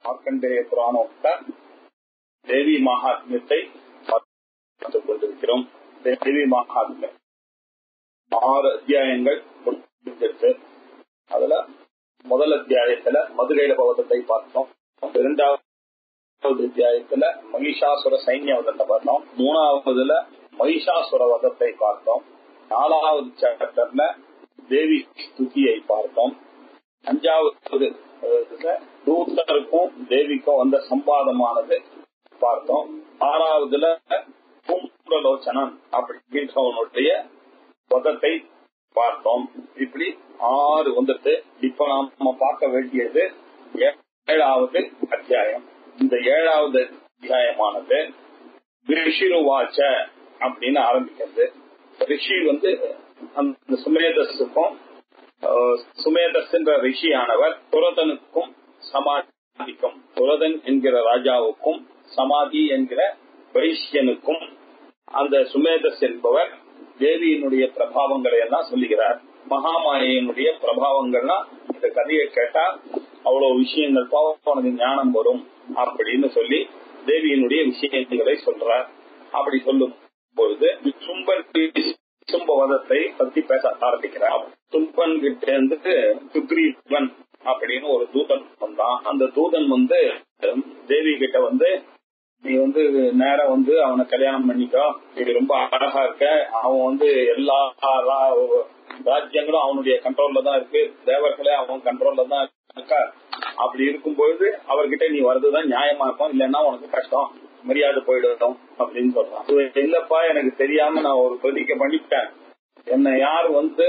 மார்க்கண்டேய புராணோக்த தேவி மகாத்மியத்தை பார்த்துக் கொண்டிருக்கிறோம் தேவி மகாத்மியம் ஆறு அத்தியாயங்கள் முடிஞ்சிருக்கு அதுல முதல் அத்தியாயத்துல மதுரையில பவதத்தை பார்த்தோம் இரண்டாவது அத்தியாயத்துல மகிஷாசுர சைன்ய வதத்தை பார்த்தோம் மூணாவதுல மகிஷாசுர வதத்தை பார்த்தோம் நாலாவது சாப்டர்ல தேவி ஸ்துதியை பார்த்தோம் அஞ்சாவது தூத்தருக்கும் தேவிக்கும் வந்த சம்பாதமானது பார்த்தோம் ஆறாவதுல கும்பலோச்சனன் அப்படின்றவனுடைய வதத்தை பார்த்தோம் இப்படி ஆறு வந்துட்டு இப்ப நாம பார்க்க வேண்டியது ஏழாவது அத்தியாயம் இந்த ஏழாவது அத்தியாயமானது ரிஷிருவாச்ச அப்படின்னு ஆரம்பிக்கிறது ரிஷி வந்து அந்த சுமேதஸுக்கும் சுமேதஸ் என்ற ரிஷியானவர் துரதனுக்கும் சமாதிக்கும் துரதன் என்கிற ராஜாவுக்கும் சமாதி என்கிற வைசியனுக்கும் அந்த சுமேதஸ் என்பவர் தேவியினுடைய பிரபாவங்களை எல்லாம் சொல்லுகிறார் மகாமாயினுடைய பிரபாவங்கள்னா இந்த கதையை கேட்டா அவ்வளவு விஷயங்கள் உனக்கு ஞானம் வரும் அப்படின்னு சொல்லி தேவியினுடைய விஷயங்களை சொல்றார் அப்படி சொல்லும் பொழுது சும்பன் சும்பவதத்தை பத்தி பேச ஆரம்பிக்கிறார் சும்பன் கிட்ட இருந்து சுக்ரீவன் அப்படின்னு ஒரு தூதன் வந்தான் அந்த தூதன் வந்து தேவி கிட்ட வந்து நீ வந்து நேரம் வந்து அவனை கல்யாணம் பண்ணிக்கோ இது ரொம்ப அழகா இருக்க அவன் வந்து எல்லா ராஜ்யங்களும் அவனுடைய கண்ட்ரோல்ல தான் இருக்கு தேவர்களே அவன் கண்ட்ரோல்ல தான் இருக்கா அப்படி இருக்கும்பொழுது அவர்கிட்ட நீ வர்றதுதான் நியாயமா இருக்கும் இல்லைன்னா உனக்கு கஷ்டம் மரியாதை போயிடும் அப்படின்னு சொல்றான் இல்லப்பா எனக்கு தெரியாம நான் ஒரு பிரதிக்க பண்ணிட்டேன் என்ன யார் வந்து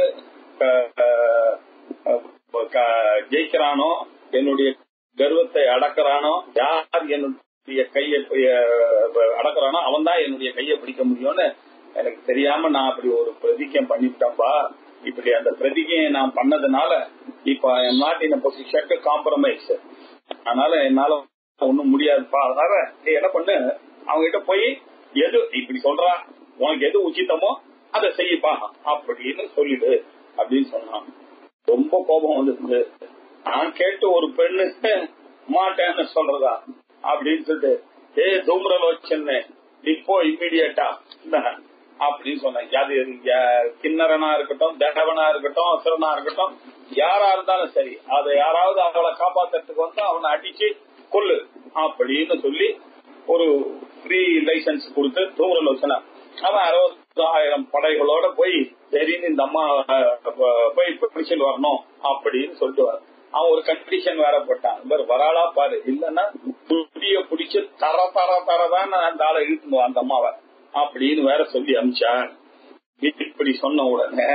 ஜெயிக்கிறானோ என்னுடைய கர்வத்தை அடக்கிறானோ யார் என்னுடைய கையை அடக்கிறானோ அவன் தான் என்னுடைய கையை பிடிக்க முடியும்னு எனக்கு தெரியாம நான் அப்படி ஒரு பிரதிக்கம் பண்ணிவிட்டேன்ப்பா இப்படி அந்த பிரதிகையை நான் பண்ணதுனால இப்ப என் நாட் இன் பொசிஷன் காம்ப்ரமைஸ் அதனால என்னால ஒண்ணும் முடியாதுப்பா அதனால நீ என்ன பண்ணு அவங்க கிட்ட போய் எது இப்படி சொல்றா உனக்கு எது உச்சிதமோ அதை செய்யப்பா அப்படின்னு சொல்லிடு அப்படின்னு சொன்னான் ரொம்ப கோபம் வந்துருக்கு நான் கேட்டு ஒரு பெண்ணு மாட்டேன்னு சொல்றதா அப்படின்னு சொல்லிட்டு ஏ தூம்ரலோச்சன்னு இப்போ இம்மிடியட்டா அப்படின்னு சொன்னேன் அது கிண்ணறனா இருக்கட்டும் தேவனா இருக்கட்டும் அசுரனா இருக்கட்டும் யாரா இருந்தாலும் சரி அதை யாராவது அவளை காப்பாத்துறதுக்கு வந்து அவனை அடிச்சு கொல்லு அப்படின்னு சொல்லி ஒரு ஃப்ரீ லைசன்ஸ் கொடுத்து தூரலோசனை அவன் அறுபதாயிரம் படைகளோட போய் சரின்னு இந்த அம்மா போய் பிடிச்சிட்டு வரணும் அப்படின்னு சொல்லிட்டு வர அவன் ஒரு கண்டிஷன் வேற போட்டான் இவர் வராளா பாரு இல்லன்னா புடிய பிடிச்சு தர தர தரதான் அந்த ஆளை இழுத்துன்னு அந்த அம்மாவை அப்படின்னு வேற சொல்லி அமிச்சான் இப்படி சொன்ன உடனே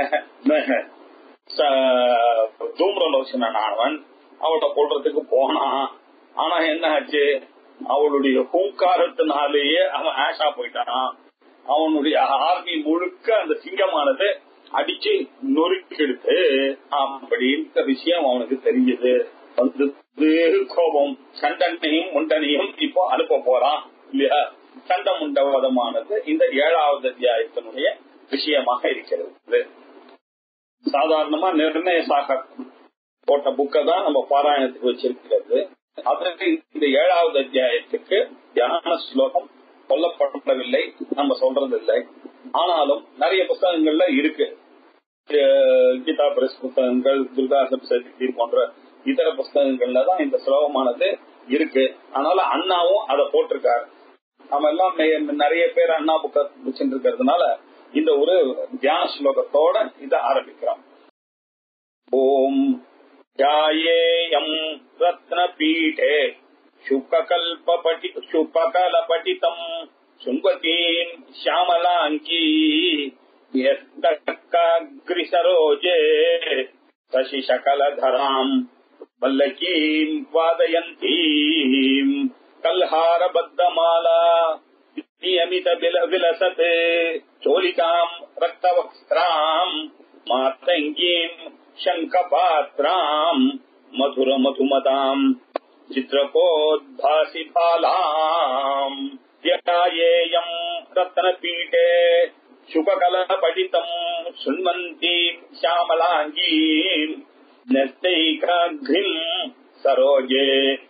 தூம்ரலோசனன் ஆனவன் அவளை கொள்றதுக்கு போனான் ஆனா என்ன ஆச்சு அவளுடைய ஹூங்காரத்தினாலேயே அவன் ஆஷா போயிட்டான் அவனுடைய ஆர்மி முழுக்க அந்த சிங்கமானது அடிச்சு நொறுக்கெடுத்து அப்படின்ற விஷயம் அவனுக்கு தெரிஞ்சது கோபம் சண்டனையும் முண்டனையும் இப்போ அனுப்ப போறான் இல்லையா சண்ட முண்டவதமானது இந்த ஏழாவது அத்தியாயத்தினுடைய விஷயமாக இருக்கிறது சாதாரணமா நிர்ணய சாகர் போட்ட புக்கை தான் நம்ம பாராயணத்துக்கு வச்சிருக்கிறது அதற்கு இந்த ஏழாவது அத்தியாயத்துக்கு தியான ஸ்லோகம் சொல்லப்படவில்லை நம்ம சொல்றது இல்லை ஆனாலும் நிறைய புத்தகங்கள்ல இருக்கு கீதா பிரஸ் புத்தகங்கள் துர்கா சப்சதி போன்ற இதர புஸ்தகங்கள்ல தான் இந்த ஸ்லோகமானது இருக்கு அதனால அண்ணாவும் அதை போட்டிருக்காரு நம்ம எல்லாம் நிறைய பேர் அண்ணா புக்க வச்சுட்டு இருக்கிறதுனால இந்த ஒரு தியான ஸ்லோகத்தோட இதை ஆரம்பிக்கிறோம் ஓம் ध्यायेयम् रत्नपीठे शुककल्पपटि शुककलपटितम् शृण्वतीम् श्यामलाङ्की यस्तकाग्रिसरोजे शशिशकलधराम् वल्लकीम् वादयन्तीम् कल्हारबद्धमाला नियमित विलसत् चोलिकाम् रक्तवक्स्त्राम् मातङ्गीम् शङ्खपात्राम् मधुर मधुमताम् चित्रकोद्भासि बालाम् ध्यायेयम् रत्नपीठे शुभकलपठितम् शृण्वन्तीम् श्यामलाङ्गीम् नस्तैकाघ्रिम् सरोजे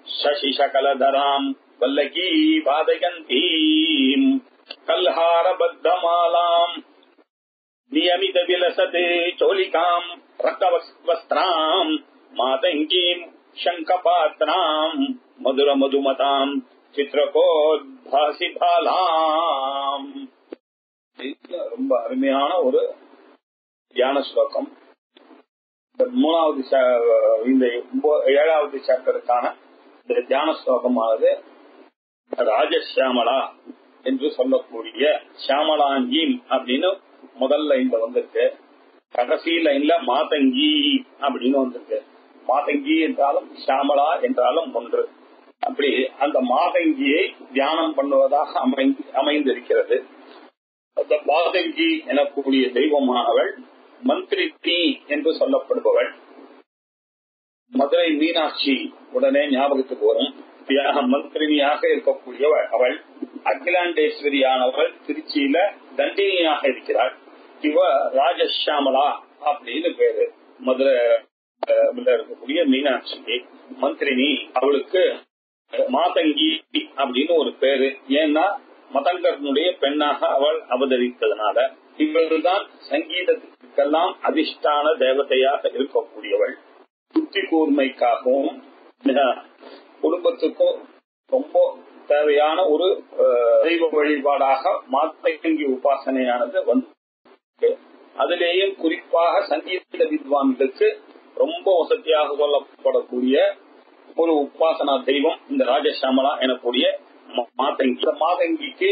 சசி சகலதராம் வல்லகி பாதகந்தீம் கல்ஹாரபத்தமாலாம் நியமித விலசது சோலிகாம் ரக்கவஸ்திராம் மாதங்கீம் சங்கபாத்ராம் மதுர மதுமதாம் சித்திரகோத்பாசி பாலாம் ரொம்ப அருமையான ஒரு தியான ஸ்லோகம் இந்த மூணாவது இந்த ஏழாவது சாப்டருக்கான இந்த தியான ஸ்லோகமானது ராஜசியாமலா என்று சொல்லக்கூடிய சியாமலாங்கீம் அப்படின்னு முதல் லைன்ல வந்திருக்கு கடைசி லைன்ல மாதங்கி அப்படின்னு வந்திருக்கு மாதங்கி என்றாலும் சியாமலா என்றாலும் ஒன்று அப்படி அந்த மாதங்கியை தியானம் பண்ணுவதாக அமைந்து அமைந்திருக்கிறது அந்த மாதங்கி எனக்கூடிய தெய்வமானவள் மந்திரி தீ என்று சொல்லப்படுபவள் மதுரை மீனாட்சி உடனே ஞாபகத்துக்கு வரும் மந்திரினியாக இருக்கக்கூடியவள் அவள் அகிலாண்டேஸ்வரியானவள் திருச்சியில தண்டினியாக இருக்கிறாள் இவ ராஜஷாமலா அப்படின்னு பேரு மதுரை இருக்கக்கூடிய மீனாட்சி மந்திரினி அவளுக்கு மாதங்கி அப்படின்னு ஒரு பேரு ஏன்னா மதங்கரனுடைய பெண்ணாக அவள் அவதரித்ததுனால இவள்தான் சங்கீதத்துக்கெல்லாம் அதிர்ஷ்டான தேவதையாக இருக்கக்கூடியவள் புத்தி கூர்மைக்காகவும் குடும்பத்துக்கும் ரொம்ப தேவையான ஒரு தெய்வ வழிபாடாக மாத்தங்கி உபாசனையானது வந்து அதிலேயும் குறிப்பாக சங்கீத வித்வான்களுக்கு ரொம்ப வசதியாக சொல்லப்படக்கூடிய ஒரு உபாசனா தெய்வம் இந்த ராஜசாமலா எனக்கூடிய மாதங்கி இந்த மாதங்கிக்கு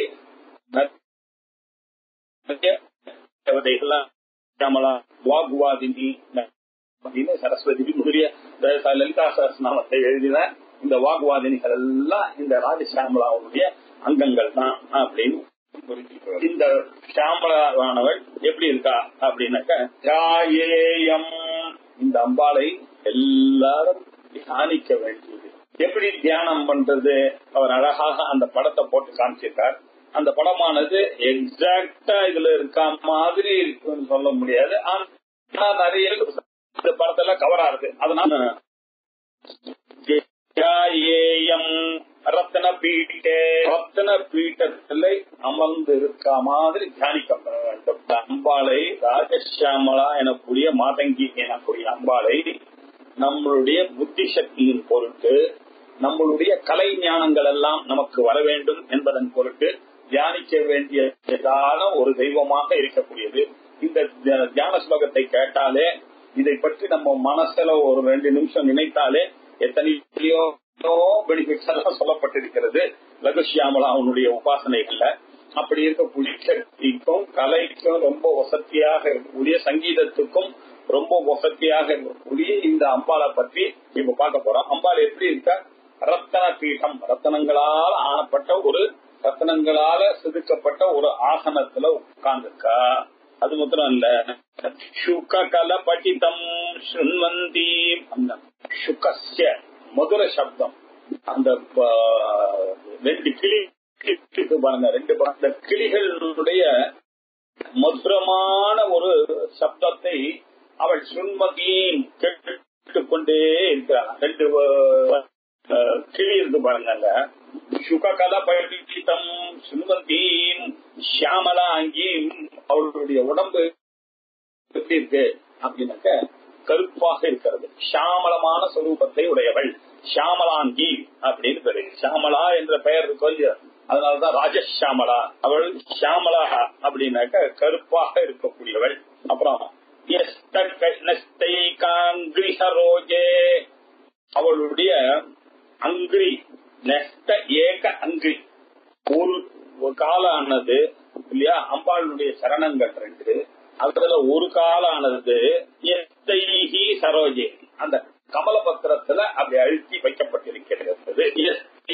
தேவதைகள்லாம் சாமலா வாகுவாதினி அப்படின்னு சரஸ்வதி முதலிய லலிதா சரஸ்நாமத்தை எழுதின இந்த வாகுவாதினிகள் எல்லாம் இந்த ராஜசாமலாவுடைய அங்கங்கள் தான் அப்படின்னு இந்த சாமலாவானவள் எப்படி இருக்கா அப்படின்னாக்க ஜாயேயம் இந்த அம்பாளை எல்லாரும் தியானிக்க வேண்டியது எப்படி தியானம் பண்றது அவர் அழகாக அந்த படத்தை போட்டு காமிச்சிருக்கார் அந்த படமானது எக்ஸாக்டா இதுல இருக்க மாதிரி இருக்குன்னு சொல்ல முடியாது ஆனா நிறைய இந்த படத்தெல்லாம் கவர் ஆகுது அதனால ரத்தன பீட்டே ரத்தன பீட்டத்துல அமர்ந்து இருக்க மாதிரி தியானிக்கப்பட வேண்டும் அம்பாளை ராஜசியாமலா எனக்கூடிய மாதங்கி எனக்கூடிய அம்பாளை நம்மளுடைய புத்தி சக்தியின் பொருட்டு நம்மளுடைய கலை ஞானங்கள் எல்லாம் நமக்கு வர வேண்டும் என்பதன் பொருட்டு தியானிக்க வேண்டியதான ஒரு தெய்வமாக இருக்கக்கூடியது இந்த தியான ஸ்லோகத்தை கேட்டாலே இதை பற்றி நம்ம மனசுல ஒரு ரெண்டு நிமிஷம் நினைத்தாலே எத்தனையோ பெனிஃபிட்ஸ் எல்லாம் சொல்லப்பட்டிருக்கிறது லகுஷியாமலா அவனுடைய உபாசனைகள்ல அப்படி இருக்கக்கூடிய சக்திக்கும் கலைக்கும் ரொம்ப வசதியாக இருக்கக்கூடிய சங்கீதத்துக்கும் ரொம்ப வசதியாக இருக்கக்கூடிய இந்த அம்பாளை பற்றி இப்ப பார்க்க போறோம் அம்பாள் எப்படி இருக்கா ரத்தன பீடம் ரத்தனங்களால் ஆனப்பட்ட ஒரு ரத்தனங்களால செதுக்கப்பட்ட ஒரு ஆசனத்துல உட்கார்ந்துருக்கா அது மாத்திரம் இல்ல சுக கல படித்தம் சுன்வந்தி அந்த சுகசிய மதுர சப்தம் அந்த ரெண்டு கிளி பாருங்க ரெண்டு அந்த கிளிகளுடைய மதுரமான ஒரு சப்தத்தை அவள் சுன்மதியும் கேட்டுக்கொண்டே இருக்கிறாள் ரெண்டு கிளி இருக்கு பாருங்க சுககல பயிற்சித்தம் சுன்மதியும் ஷியாமலாங்கியும் அவளுடைய உடம்பு எப்படி இருக்கு அப்படின்னாக்க கருப்பாக இருக்கிறது ஷாமலமான சொரூபத்தை உடையவள் ஷாமலாங்கி அப்படின்னு பேரு ஷாமலா என்ற பெயர் இருக்கு அதனாலதான் ராஜஷாமலா அவள் ஷாமலா அப்படின்னாக்க கருப்பாக இருக்கக்கூடியவள் அப்புறம் ரோஜே அவளுடைய அங்கிரி நெஸ்ட ஏக அங்கிரி ஒரு காலானது இல்லையா அம்பாளுடைய சரணங்கள் ரெண்டு அதுல ஒரு காலானது எஸ்தைஹி சரோஜே அந்த கமலபத்திரத்துல அப்படி அழுத்தி வைக்கப்பட்டிருக்கிறது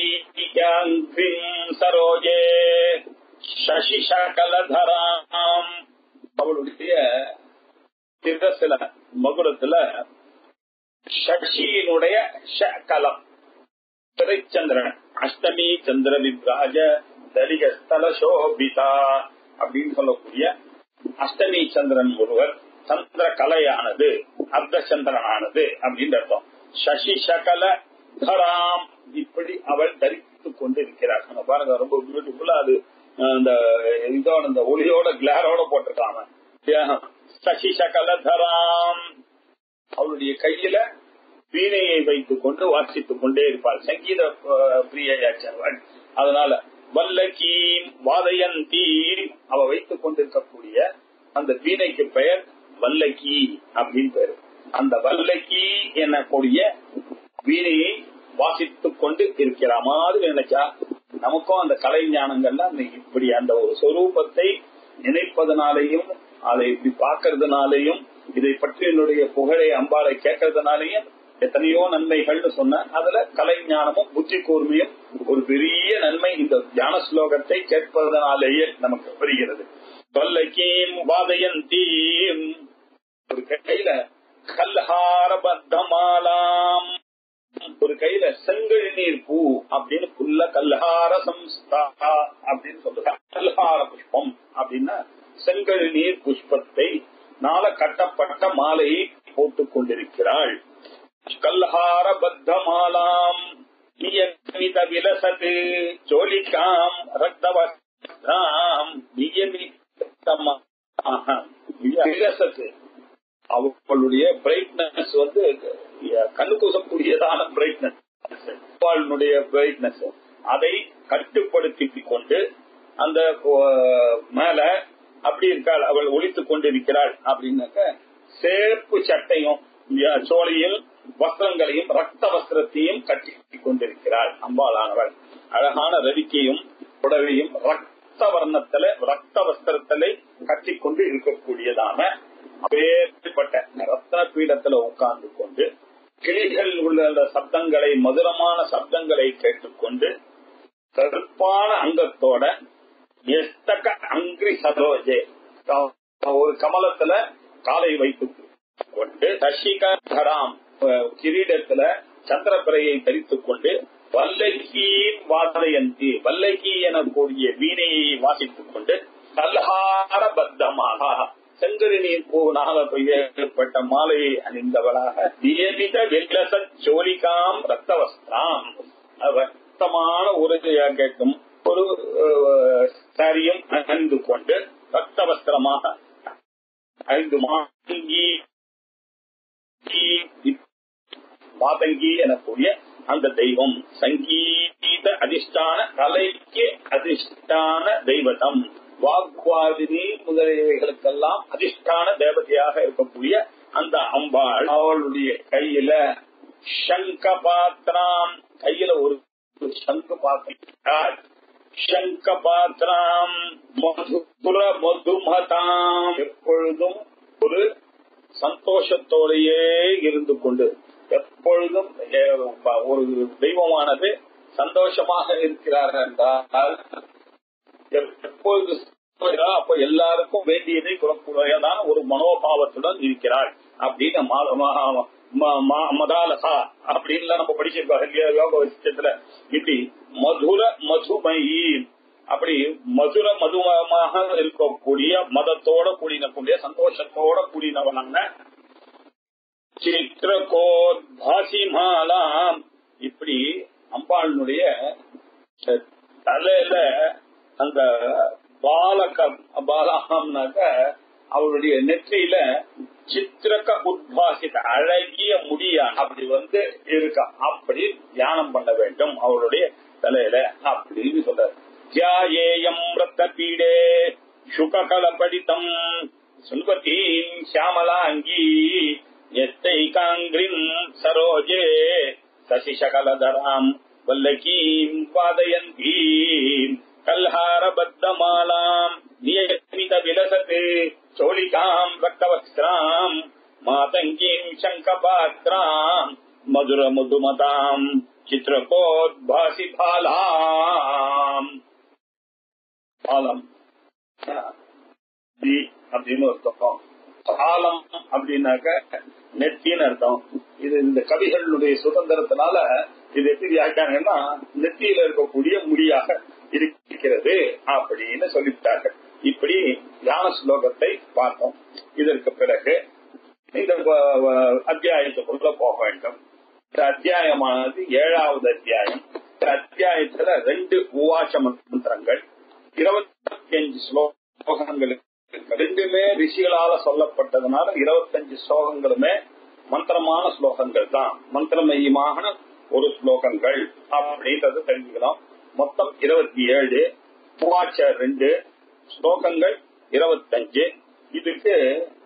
சரோஜே சசி சகலதராம் அவளுடைய சிரசில மகுடத்துல சசியினுடைய ஷகலம் திரைச்சந்திரன் அஷ்டமி சந்திர விப்ராஜ தலிகஸ்தல சோபிதா அப்படின்னு சொல்லக்கூடிய அஷ்டமி சந்திரன் ஒருவர் சந்திர கலையானது அர்த்த சந்திரனானது அப்படின்னு அர்த்தம் சசி சகல தராம் இப்படி அவள் தரித்துக் கொண்டு இருக்கிறார் நம்ம பாருங்க ரொம்ப பியூட்டிஃபுல்லா அது அந்த இதோட இந்த ஒளியோட கிளாரோட போட்டிருக்காங்க சசி சகலதராம் அவளுடைய கையில வீணையை வைத்துக் கொண்டு வாசித்துக் கொண்டே இருப்பாள் சங்கீத பிரியாச்சவள் அதனால வல்லகி வாதயந்தி அவ வைத்துக் கொண்டிருக்கக்கூடிய அந்த வீணைக்கு பெயர் வல்லகி அப்படின்னு பேரு அந்த வல்லகி எனக்கூடிய வீணையை வாசித்துக் கொண்டு இருக்கிற மாதிரி நினைச்சா நமக்கும் அந்த கலை ஞானங்கள்ல அந்த இப்படி அந்த ஒரு சொரூபத்தை நினைப்பதனாலையும் அதை இப்படி பார்க்கறதுனாலையும் இதை பற்றி என்னுடைய புகழை அம்பாளை கேட்கறதுனாலையும் எத்தனையோ நன்மைகள்னு சொன்ன அதுல கலை ஞானமும் புத்தி கூர்மையும் ஒரு பெரிய நன்மை இந்த தியான ஸ்லோகத்தை கேட்பதனாலேயே நமக்கு வருகிறது தொல்லைக்கீம் வாதயந்தீம் ஒரு கையில கல்ஹார பத்தமாலாம் ஒரு கையில செங்கல் நீர் பூ அப்படின்னு புல்ல கல்ஹார சம்ஸ்தா அப்படின்னு சொல்றாங்க கல்ஹார புஷ்பம் அப்படின்னா செங்கல் நீர் புஷ்பத்தை நாள கட்டப்பட்ட மாலையை போட்டுக் கொண்டிருக்கிறாள் கல்ஹார பத்தமாலாம் நியமித விலசது ஜோலிகாம் ரக்தவஸ்தாம் விலசத்து அவளுடைய பிரைட்னஸ் வந்து கண்ணு கூசக்கூடியதான பிரைட்னஸ் அவளுடைய பிரைட்னஸ் அதை கட்டுப்படுத்தி கொண்டு அந்த மேல அப்படி இருக்காள் அவள் ஒழித்துக் கொண்டிருக்கிறாள் அப்படின்னாக்க சேப்பு சட்டையும் சோழையும் வஸ்திரங்களையும் ரத்த வஸ்திரத்தையும் கட்டி கொண்டிருக்கிறாள் அம்பாளானவள் அழகான ரவிக்கையும் புடவையும் ரத்த வர்ணத்தில ரத்த வஸ்திரத்திலே கட்டி கொண்டு இருக்கக்கூடியதான அப்பேற்பட்ட ரத்ன பீடத்துல உட்கார்ந்து கொண்டு கிளிகள் உள்ள சப்தங்களை மதுரமான சப்தங்களை கேட்டுக்கொண்டு கருப்பான அங்கத்தோட எஸ்தக அங்கிரி சரோஜே ஒரு கமலத்துல காலை வைத்து கொண்டு சசிகராம் கிரீடத்துல சந்திரப்பிரையை தரித்துக் கொண்டு வல்லகியின் வாதயந்தி வல்லகி எனக்கூடிய வீணையை வாசித்துக் கொண்டு கல்ஹார பத்தமாக செங்கரி நீர் பூனாக பெய்யப்பட்ட மாலையை அணிந்தவளாக நியமித வெல்லச ஜோலிகாம் ரத்தவஸ்திராம் ரத்தமான ஒரு கேட்கும் ஒரு சாரியும் அணிந்து கொண்டு ரத்த வஸ்திரமாக ஐந்து மாங்கி மாதங்கி எனக்கூடிய அந்த தெய்வம் சங்கீத அதிஷ்டான கலைக்கு அதிஷ்டான தெய்வதம் வாக்வாதினி முதலியவைகளுக்கெல்லாம் அதிஷ்டான தேவதையாக இருக்கக்கூடிய அந்த அம்பாள் அவளுடைய கையில சங்க பாத்திரம் கையில ஒரு சங்கு பாத்திரம் சங்க பாத்திரம் மதுர மதுமதாம் எப்பொழுதும் ஒரு சந்தோஷத்தோடையே இருந்து கொண்டு எப்பொழுதும் ஒரு தெய்வமானது சந்தோஷமாக இருக்கிறார் என்றால் எப்பொழுது அப்ப எல்லாருக்கும் வேண்டியதை குறக்கூடியதான ஒரு மனோபாவத்துடன் இருக்கிறாள் அப்படின்னு மதாலசா அப்படின்னு நம்ம படிச்சிருக்கோம் இல்லையா யோக விஷயத்துல இப்படி மதுர மதுமயி அப்படி மதுர மதுமமாக இருக்கக்கூடிய மதத்தோட கூடின கூடிய சந்தோஷத்தோட கூடினவனான சித்திரகோத்பாசி மாலாம் இப்படி அம்பாளுடைய தலையில அந்த பாலக பாலகம்னாக்க அவளுடைய நெற்றியில சித்திரக்க உத்பாசித்த அழகிய முடியா அப்படி வந்து இருக்கா அப்படி தியானம் பண்ண வேண்டும் அவளுடைய தலையில அப்படின்னு சொல்ற தியாயேயம் ரத்த பீடே சுககல படித்தம் சுல்பதீம் சியாமலாங்கி எத்தைகாங்கிரிம் சரோஜே சசிசகலதராம் வல்லகீம் பாதயந்தீம் கல்ஹாரபத்தமாலாம் நியமித விலசத்து சோழிகாம் ரக்தவஸ்திராம் மாதங்கீம் சங்கபாத்ராம் மதுர முதுமதாம் சித்திரகோத்பாசி பாலாம் பாலம் அப்படின்னு அர்த்தம் பாலம் அப்படின்னாக்க நெத்தின்னு அர்த்தம் இது இந்த கவிகளுடைய சுதந்திரத்தினால இது எப்படி வியாக்கியானம்னா நெத்தியில இருக்கக்கூடிய முடியாக இருக்கிறது அப்படின்னு சொல்லிவிட்டார்கள் இப்படி தியான ஸ்லோகத்தை பார்த்தோம் இதற்கு பிறகு இந்த அத்தியாயத்துக்குள்ள போக வேண்டும் இந்த அத்தியாயமானது ஏழாவது அத்தியாயம் இந்த அத்தியாயத்துல ரெண்டு உவாச்ச மந்திரங்கள் இருபத்தி அஞ்சு ஸ்லோகங்கள் இருக்கு. ரெண்டுமே ரிஷிகளால சொல்லப்பட்டதுனால இருபத்தஞ்சு ஸ்லோகங்களுமே மந்திரமான ஸ்லோகங்கள் தான் மந்திரமயமான ஒரு ஸ்லோகங்கள் அப்படின்றது தெரிஞ்சுக்கலாம் மொத்தம் இருபத்தி ஏழு உவாச்ச ரெண்டு ஸ்லோகங்கள் இருபத்தஞ்சு இதுக்கு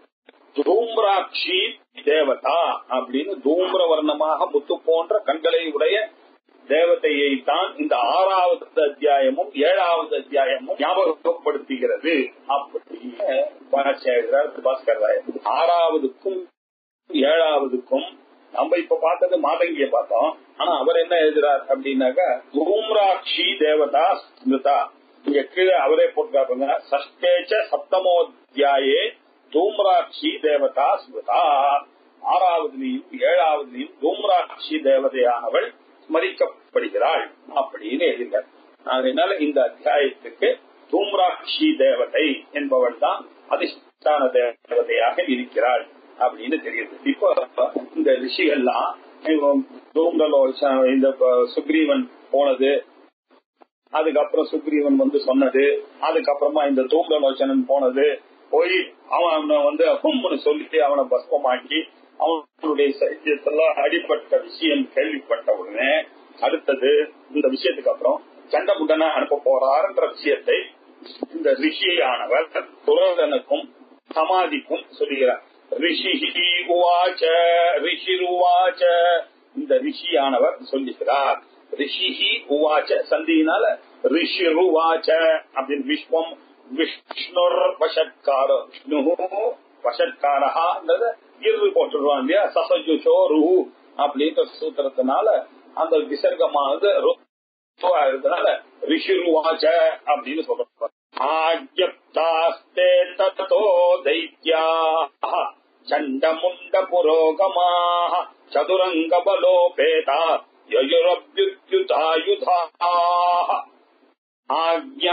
தூம்ராட்சி தேவதா அப்படின்னு தூம்ர வர்ணமாக முத்து போன்ற கண்களை உடைய தேவதையை தான் இந்த ஆறாவது அத்தியாயமும் ஏழாவது அத்தியாயமும் ஞாபகப்படுத்துகிறது அப்படின்னு பாஸ்கர் பாஸ்கர் ராயர் ஆறாவதுக்கும் ஏழாவதுக்கும் நம்ம இப்ப பார்த்தது மாதங்கிய பார்த்தோம் ஆனா அவர் என்ன எழுதுறார் அப்படின்னாக்கா தூம்ராட்சி தேவதா ஸ்மிருதா இங்க கீழே அவரே போட்டுக்காருங்க சஷ்டேச்ச சப்தமோத்தியாயே தூம்ராட்சி தேவதா ஸ்மிருதா ஆறாவதுலையும் ஏழாவதுலையும் தூம்ராட்சி தேவதையானவள் ஸ்மரிக்கப்படுகிறாள் அப்படின்னு எழுதுகிறார் அதனால இந்த அத்தியாயத்துக்கு தூம்ராட்சி தேவதை என்பவள் தான் அதிஷ்டான தேவதையாக இருக்கிறாள் அப்படின்னு தெரியுது இப்போ இந்த ரிஷிகள்லாம் தூம்ரலோச்ச இந்த சுக்ரீவன் போனது அதுக்கப்புறம் சுக்ரீவன் வந்து சொன்னது அதுக்கப்புறமா இந்த தூம்ரலோச்சனன் போனது போய் அவன் வந்து ஹும்னு சொல்லிட்டு அவனை பஸ்பமாக்கி அவனுடைய சைத்தியத்தெல்லாம் அடிப்பட்ட விஷயம் கேள்விப்பட்ட உடனே அடுத்தது இந்த விஷயத்துக்கு அப்புறம் சண்டை முண்டனா அனுப்ப போறாருன்ற விஷயத்தை இந்த ரிஷியானவர் துரோதனுக்கும் சமாதிக்கும் சொல்லுகிறார் ரிஷி உவாச்ச ரிஷிருவாச்ச இந்த ரிஷியானவர் சொல்லுகிறார் ரிஷிஹி உவாச்ச சந்தியினால ரிஷிருவாச்ச அப்படின்னு விஸ்வம் விஷ்ணுர் வஷட்கார விஷ்ணு வஷட்காரஹான்றது இரு போட்டுருவான் இல்லையா சசஜுஷோ ருஹு அப்படின்ற சூத்திரத்தினால அந்த விசர்க்கமானது ருத்துவா இருக்கிறதுனால ரிஷிருவாச்ச அப்படின்னு சொல்றாங்க ஆஜப்தாஸ்தே தத்தோ தைத்யாः சண்டமுண்ட புரோகமாः சதுரங்க பலோபேதா யயுரப்யுத்யுதாயுதாः ஆக்ஞா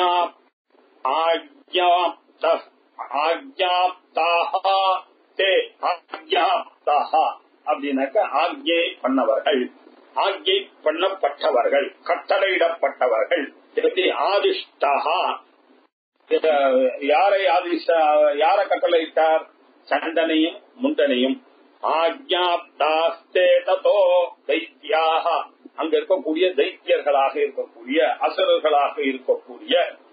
ஆக்ஞாப்தः ஆக்ஞாப்தாः தே ஆக்ஞாப்தாः அப்படின்னாக்க ஆக்ஞை பண்ணவர்கள் ஆக்ஞை பண்ணப்பட்டவர்கள் கட்டளையிடப்பட்டவர்கள் எப்படி ஆதிஷ்டா யாரை ஆதிஷ்ட யார கட்டளையிட்டார் சண்டனையும் முண்டனையும் ஆக்ஞாப்தாஸ்தே ததோ தைத்தியாக அங்க இருக்கக்கூடிய தைத்தியர்களாக இருக்கக்கூடிய அசுரர்களாக இருக்கக்கூடிய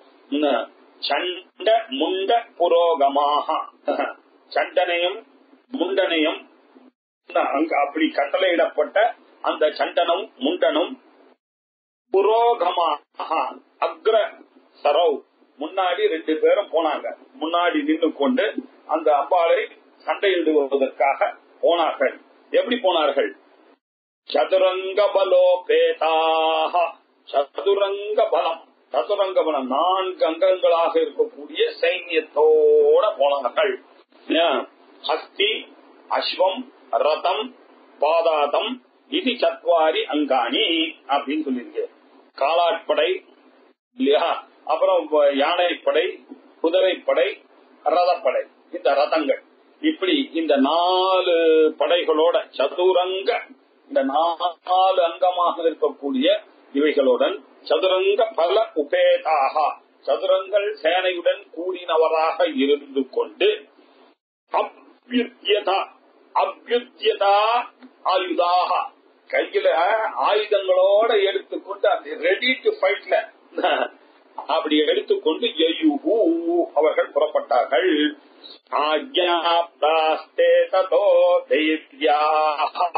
சண்ட முண்ட புரோகமாக சண்டனையும் முண்டனையும் அங்க அப்படி கட்டளையிடப்பட்ட அந்த சண்டனும் முண்டனும் புரோகமாக அக்ர சரவ் முன்னாடி ரெண்டு பேரும் போனாங்க முன்னாடி நின்று கொண்டு அந்த அம்பாளை சண்டையிடுவதற்காக போனார்கள் எப்படி போனார்கள் சதுரங்க பலோபேதாக சதுரங்க பலம் சதுரங்க பலம் நான்கு அங்கங்களாக இருக்கக்கூடிய சைன்யத்தோட போனார்கள் ஹஸ்தி அஸ்வம் ரதம் பாதாதம் இது சத்வாரி அங்காணி அப்படின்னு சொல்லியிருக்கு காலாட்படை இல்லையா அப்புறம் யானைப்படை குதிரைப்படை ரதப்படை இந்த ரதங்கள் இப்படி இந்த நாலு படைகளோட சதுரங்க இந்த நாலு அங்கமாக இருக்கக்கூடிய இவைகளுடன் சதுரங்க பல உபேதாக சதுரங்கள் சேனையுடன் கூடினவராக இருந்து கொண்டு அபியுத்தியதா அபியுத்தியதா ஆயுதாக கையில ஆயுதங்களோட எடுத்துக்கொண்டு அந்த ரெடி டு ஃபைட்ல அப்படி எடுத்துக்கொண்டு யயுஹு அவர்கள் புறப்பட்டார்கள் ஆக்ஞாப்தாஸ்தே ததோ தைத்யாஹ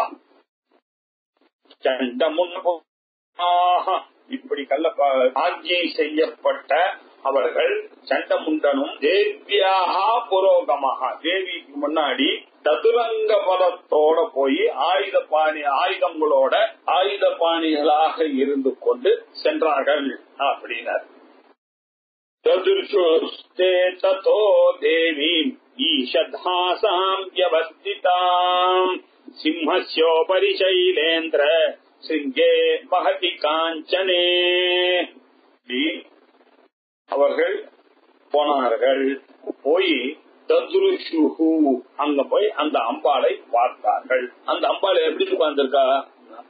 சண்டமுன்னாக இப்படி கல்ல ஆஜ்ஞை செய்யப்பட்ட அவர்கள் சண்டமுண்டனும் தேவியாக புரோகமாக தேவிக்கு முன்னாடி சதுரங்க பதத்தோட போய் ஆயுத பாணி ஆயுதங்களோட ஆயுத பாணிகளாக இருந்து கொண்டு சென்றார்கள் அப்படின்னார் चतुर्षुस्ते ततो देवीम् ईषद्हासाम् व्यवस्थिताम् सिंहस्योपरि शैलेन्द्र சிங்கே மகதி காஞ்சனே அவர்கள் போனார்கள் போய் தத்ருஷுஹு அங்க போய் அந்த அம்பாளை பார்த்தார்கள் அந்த அம்பாள் எப்படி உட்கார்ந்திருக்கா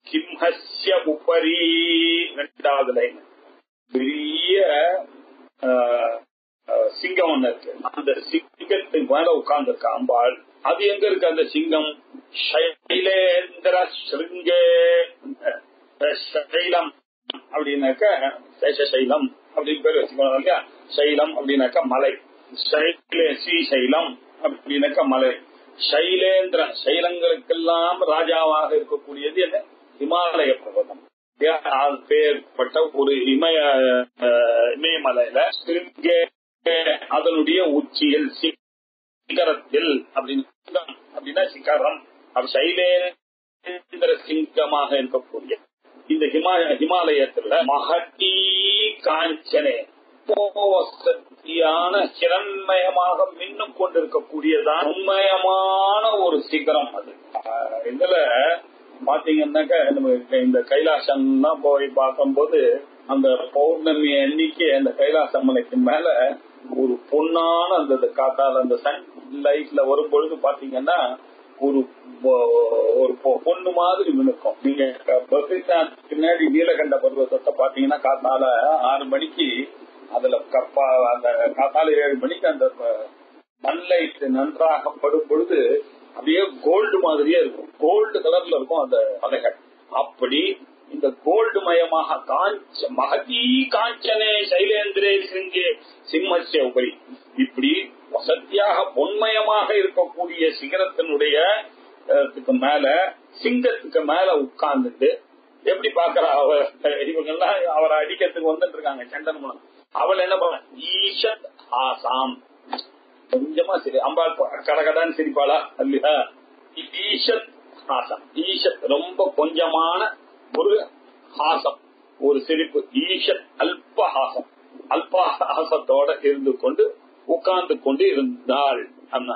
சிம்ஹஸ்ய உபரி ரெண்டாவது லைன் பெரிய ஆஹ், ஆஹ், சிங்கம் ஒண்ணு இருக்கு அந்த சிங்கத்துக்கு மேல உட்கார்ந்து இருக்க அம்பாள் அது எங்க இருக்கு அந்த சிங்கம் சைலேந்திர ஸ்ருங்கே அஹ், சைலம் அப்படின்னாக்க சேஷசைலம் அப்படின்னு பேர் வச்சுக்கணும் இல்லையா சைலம் அப்படின்னாக்கா மலை சைலே ஸ்ரீசைலம் அப்படின்னாக்கா மலை சைலேந்திர சைலங்களுக்கெல்லாம் ராஜாவாக இருக்கக்கூடியது என்ன இமாலய பர்வதம் அது பேர்பட்ட ஒரு இமய அஹ், இமயமலையில சிருங்கே அதனுடைய உச்சியில் சிகரத்தில் அப்படின்னு சிங்கம் அப்படின்னா சிகரம் அப்ப சைலேந்திர சிங்கமாக இருக்கக்கூடிய இந்த ஹிமாலய ஹிமாலயத்துல மகட்டி காஞ்சனே சக்தியான சிரண்மயமாக மின்னும் கொண்டிருக்கக்கூடியதான் உண்மயமான ஒரு சிகரம் அது ஆஹ் இதுல பாத்தீங்கன்னாக்க நம்ம இந்த கைலாசம்லாம் போய் பார்க்கும்போது அந்த பௌர்ணமி அன்னைக்கு அந்த கைலாச மலைக்கு மேல ஒரு பொன்னான அந்த காத்தால அந்த சன் லைட்ல வரும் பொழுது பாத்தீங்கன்னா ஒரு பொ- ஒரு பொ- பொண்ணு மாதிரி மினுக்கும் நீங்க பத்ரிநாத் பின்னாடி நீலகண்ட பர்வதத்தை பாத்தீங்கன்னா காத்தால ஆறு மணிக்கு அதுல கப்பா அந்த காத்தால ஏழு மணிக்கு அந்த சன்லைட் நன்றாக படும் பொழுது அப்படியே கோல்டு மாதிரியே இருக்கும் கோல்டு கலர்ல இருக்கும் அந்த மலைகள் அப்படி இந்த கோல்டு மயமாக காஞ்ச மகதி காஞ்சனே சைலேந்திரே சிங்கே சிம்மஸ்ய உபரி இப்படி வசதியாக பொன்மயமாக இருக்கக்கூடிய சிகரத்தினுடைய அஹ், த்துக்கு மேல சிங்கத்துக்கு மேல உட்கார்ந்துட்டு எப்படி பாக்குறா அவ இவங்க எல்லாம் அவரை அடிக்கிறதுக்கு வந்துட்டு இருக்காங்க சண்டன் மூலம் அவள் என்ன பண்ண ஈஷத் ஆசாம் கொஞ்சமா சரி அம்பாள் கடகடான்னு சிரிப்பாளா இல்லையா ஈஷத் ஹாசம் ஈஷத் ரொம்ப கொஞ்சமான ஒரு ஹாசம் ஒரு சிரிப்பு ஈஷத் அல்பஹாசம் அல்பஹாசத்தோட இருந்து கொண்டு உட்கார்ந்து கொண்டு இருந்தாள் அண்ணா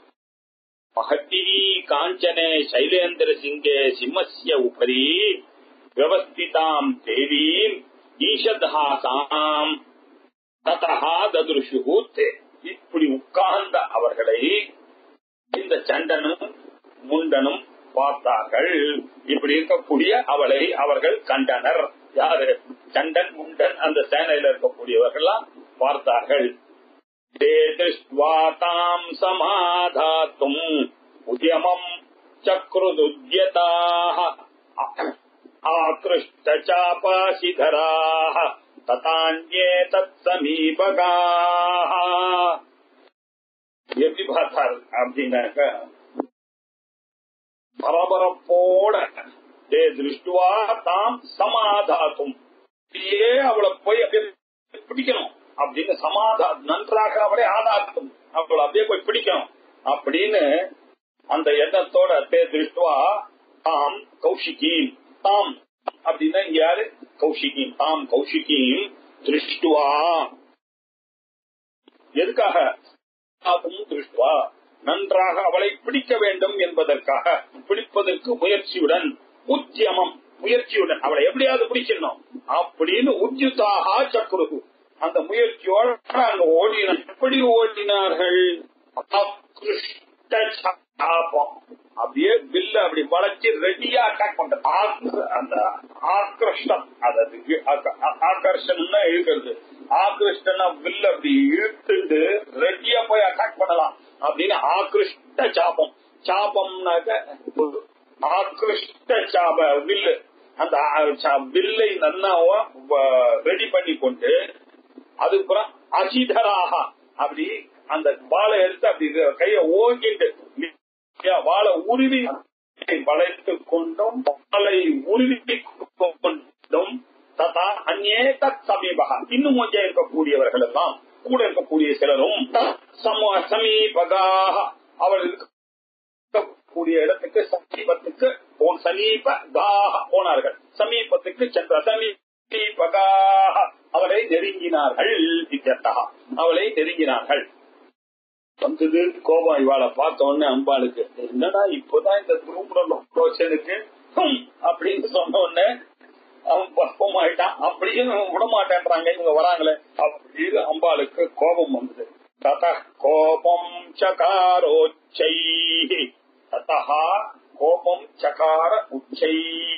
மகட்டி காஞ்சனே சைலேந்திர சிங்கே சிம்மஸ்ய உபரி வியவஸ்திதாம் தேவீம் ஈஷத்ஹாசாம் ததா ததுருஷு தே இப்படி உட்கார்ந்த அவர்களை இந்த சண்டனும் முண்டனும் பார்த்தார்கள் இப்படி இருக்கக்கூடிய அவளை அவர்கள் கண்டனர் யாரு சண்டன் முண்டன் அந்த சேனையில இருக்கக்கூடியவர்கள்லாம் பார்த்தார்கள் ते दृष्ट्वा ताम् समाधातुम् उद्यमम् चक्रुदुद्यताः आकृष्टचापाशिधराः ततान्ये तत्समीपगाः எப்படி பார்த்தார் அப்படின்னாக்க பரபரப்போட தே திருஷ்டுவா தாம் சமாதாத்தும் அப்படியே அவளை போய் அப்படியே பிடிக்கணும் அப்படின்னு சமாதா நன்றாக அவளை ஆதாக்கும் அவளை அப்படியே போய் பிடிக்கணும் அப்படின்னு அந்த எண்ணத்தோட தே திருஷ்டுவா தாம் கௌஷிகீம் தாம் அப்படின்னா இங்க யாரு கௌஷிகீம் தாம் கௌஷிகீம் திருஷ்டுவா எதுக்காக தாத்தும் திருஷ்டுவா நன்றாக அவளை பிடிக்க வேண்டும் என்பதற்காக பிடிப்பதற்கு முயற்சியுடன் உத்தியமம் முயற்சியுடன் அவளை எப்படியாவது பிடிச்சிடணும் அப்படின்னு உத்யுதாக சக்குருகு அந்த முயற்சியோட அங்க ஓடினார் எப்படி ஓடினார்கள் அக்ருஷ்ட சாபம். அப்படியே வில்ல அப்படி வளைச்சு ரெடியா அட்டாக் பண்ற ஆக்- அந்த ஆக்ருஷ்டம் அதாவது ஆக்க- ஆகர்ஷணம்னா இழுக்கிறது ஆக்ருஷ்டனா வில்ல அப்படி இழுத்துட்டு ரெடியா போய் அட்டாக் பண்ணலாம் அப்படின்னு ஆக்ருஷ்ட சாபம் சாபம்னாக்க ஒரு ஆக்ருஷ்ட சாப வில்லு அந்த ஆ- சா- வில்லை நல்லா ரெடி பண்ணி கொண்டு அதுக்கப்புறம் அசிதராக அப்படி அந்த வாழை எடுத்து அப்படி கைய ஓங்கிட்டு இல்லையா, வாழை உருவி வளைத்துக் கொண்டும் வாழை உருவி கொண்டும் ததா அந்நே தத் சமீபகா இன்னும் கொஞ்சம் இருக்கக்கூடியவர்கள் எல்லாம் கூட இருக்கக்கூடிய சிலரும் தத் சம- சமீபகாக அவள் இருக்கக்கூடிய இடத்துக்கு சமீபத்துக்கு போன் சமீப காக போனார்கள் சமீபத்துக்கு சென்ற சமீபகாக அவளை நெருங்கினார்கள் இத்தியர்த்தகா. அவளை நெருங்கினார்கள் வந்தது கோபம் இவாளை பார்த்த உடனே அம்பாளுக்கு என்னடா இப்பதான் இந்த குரூப்ரோச்சனுக்கு அப்படின்னு சொன்ன உடனே அவன் பக்குவம் ஆயிட்டான் அப்படியும் விட மாட்டேன்றாங்க இவங்க வராங்களே அப்படின்னு அம்பாளுக்கு கோபம் வந்தது தத கோபம் சகாரோச்சை ததா கோபம் சகார உச்சை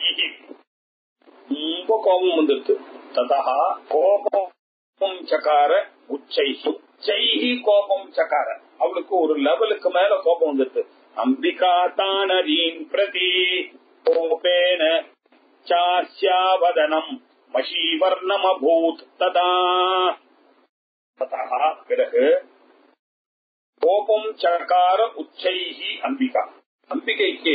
ரொம்ப கோபம் வந்துருது ததா கோபம் சகார உச்சை உச்சைஹி கோபம் சகார அவளுக்கு ஒரு லெவலுக்கு மேல கோபம் வந்துருது அம்பிகா தானரீன் பிரதி கோபேன சாஸ்யாவதனம் மஷீவர்ணமபூத் ததா ததா பிறகு கோபம் சகார உச்சைஹி அம்பிகா அம்பிகைக்கு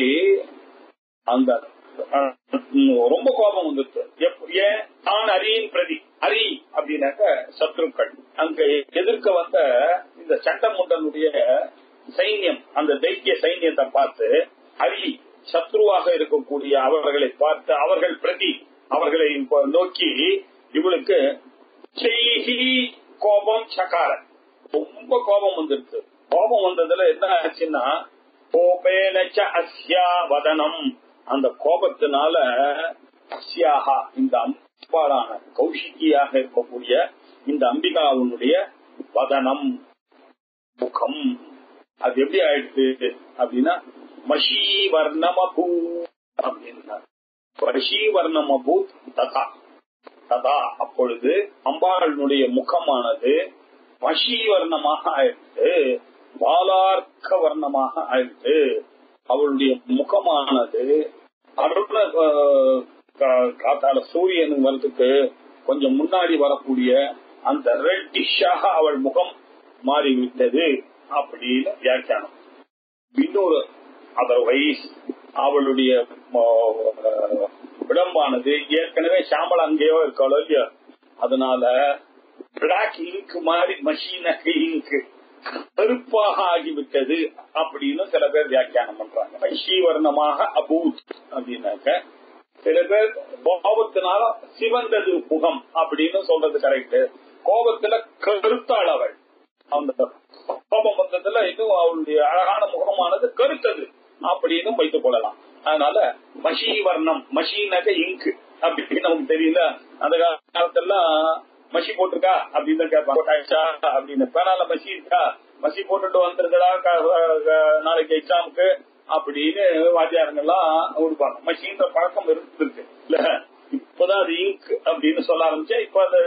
அந்த அஹ், ரொம்ப கோபம் வந்துருச்சு எப்- ஏன் தான் அரியின் பிரதி அரி அப்படின்னாக்க சத்ருக்கள் அங்க எதிர்க்க வந்த இந்த சண்டமுண்டனுடைய சைன்யம் அந்த தைக்கிய சைன்யத்தை பார்த்து அரி சத்ருவாக இருக்கக்கூடிய அவர்களை பார்த்து அவர்கள் பிரதி அவர்களை இப்ப நோக்கி இவளுக்கு செய்கி கோபம் சகார ரொம்ப கோபம் வந்துருச்சு கோபம் வந்ததுல என்ன ஆச்சுன்னா கோபேனச்ச அஸ்யா வதனம் அந்த கோபத்தினால அஸ்யாகா இந்த அம்பாளான கௌஷிகியாக இருக்கக்கூடிய இந்த அம்பிகாவுடைய வதனம் முகம் அது எப்படி ஆயிடுச்சு அப்படின்னா மஷீவர்ணமபூ அப்படின்னா மஷீவர்ணமபூத் ததா ததா அப்பொழுது அம்பாளுடைய முகமானது மஷி வர்ணமாக ஆயிடுச்சு பாலார்க்க வர்ணமாக ஆயிடுச்சு அவளுடைய முகமானது அருண அஹ், கா- காத்தால சூரியன் வரதுக்கு கொஞ்சம் முன்னாடி வரக்கூடிய அந்த ரெட்டிஷாக அவள் முகம் மாறிவிட்டது அப்படின்னு வியாக்கியானம் இன்னொரு அதர்வைஸ் அவளுடைய அஹ், விடம்பானது ஏற்கனவே சாம்பல் அங்கேயோ இருக்காளோ இல்லையோ அதனால பிளாக் இங்க் மாதிரி மஷீனக இங்க் கருப்பாக ஆகிவிட்டது அப்படின்னு சில பேர் வியாக்கியானம் பண்றாங்க வைஷீவர்ணமாக அபூத் அப்படின்னாக்க சில பேர் கோபத்தினால சிவந்தது முகம் அப்படின்னு சொல்றது கரெக்ட் கோபத்துல கருத்தாள் அவள் அந்த கோபம் வந்ததுல இன்னும் அவளுடைய அழகான முகமானது கருத்தது அப்படின்னு வைத்துக் கொள்ளலாம் அதனால மஷி வர்ணம் மஷீனக இங்க் அப்படின்னு நமக்கு தெரியல அந்த காலத்தெல்லாம் மஷி போட்டிருக்கா அப்படின்னு தான் கேட்பாங்க போட்டாச்சா அப்படின்னு பேனால மஷி இருக்கா மஷி போட்டுட்டு வந்துருக்கடா நாளைக்கு எக்ஸாமுக்கு அப்படின்னு வாத்தியாரங்கள்லாம் கொடுப்பாங்க மஷின்ற பழக்கம் இருந்திருக்கு இல்ல இப்பதான் அது இங்க் அப்படின்னு சொல்ல ஆரம்பிச்சா இப்ப அது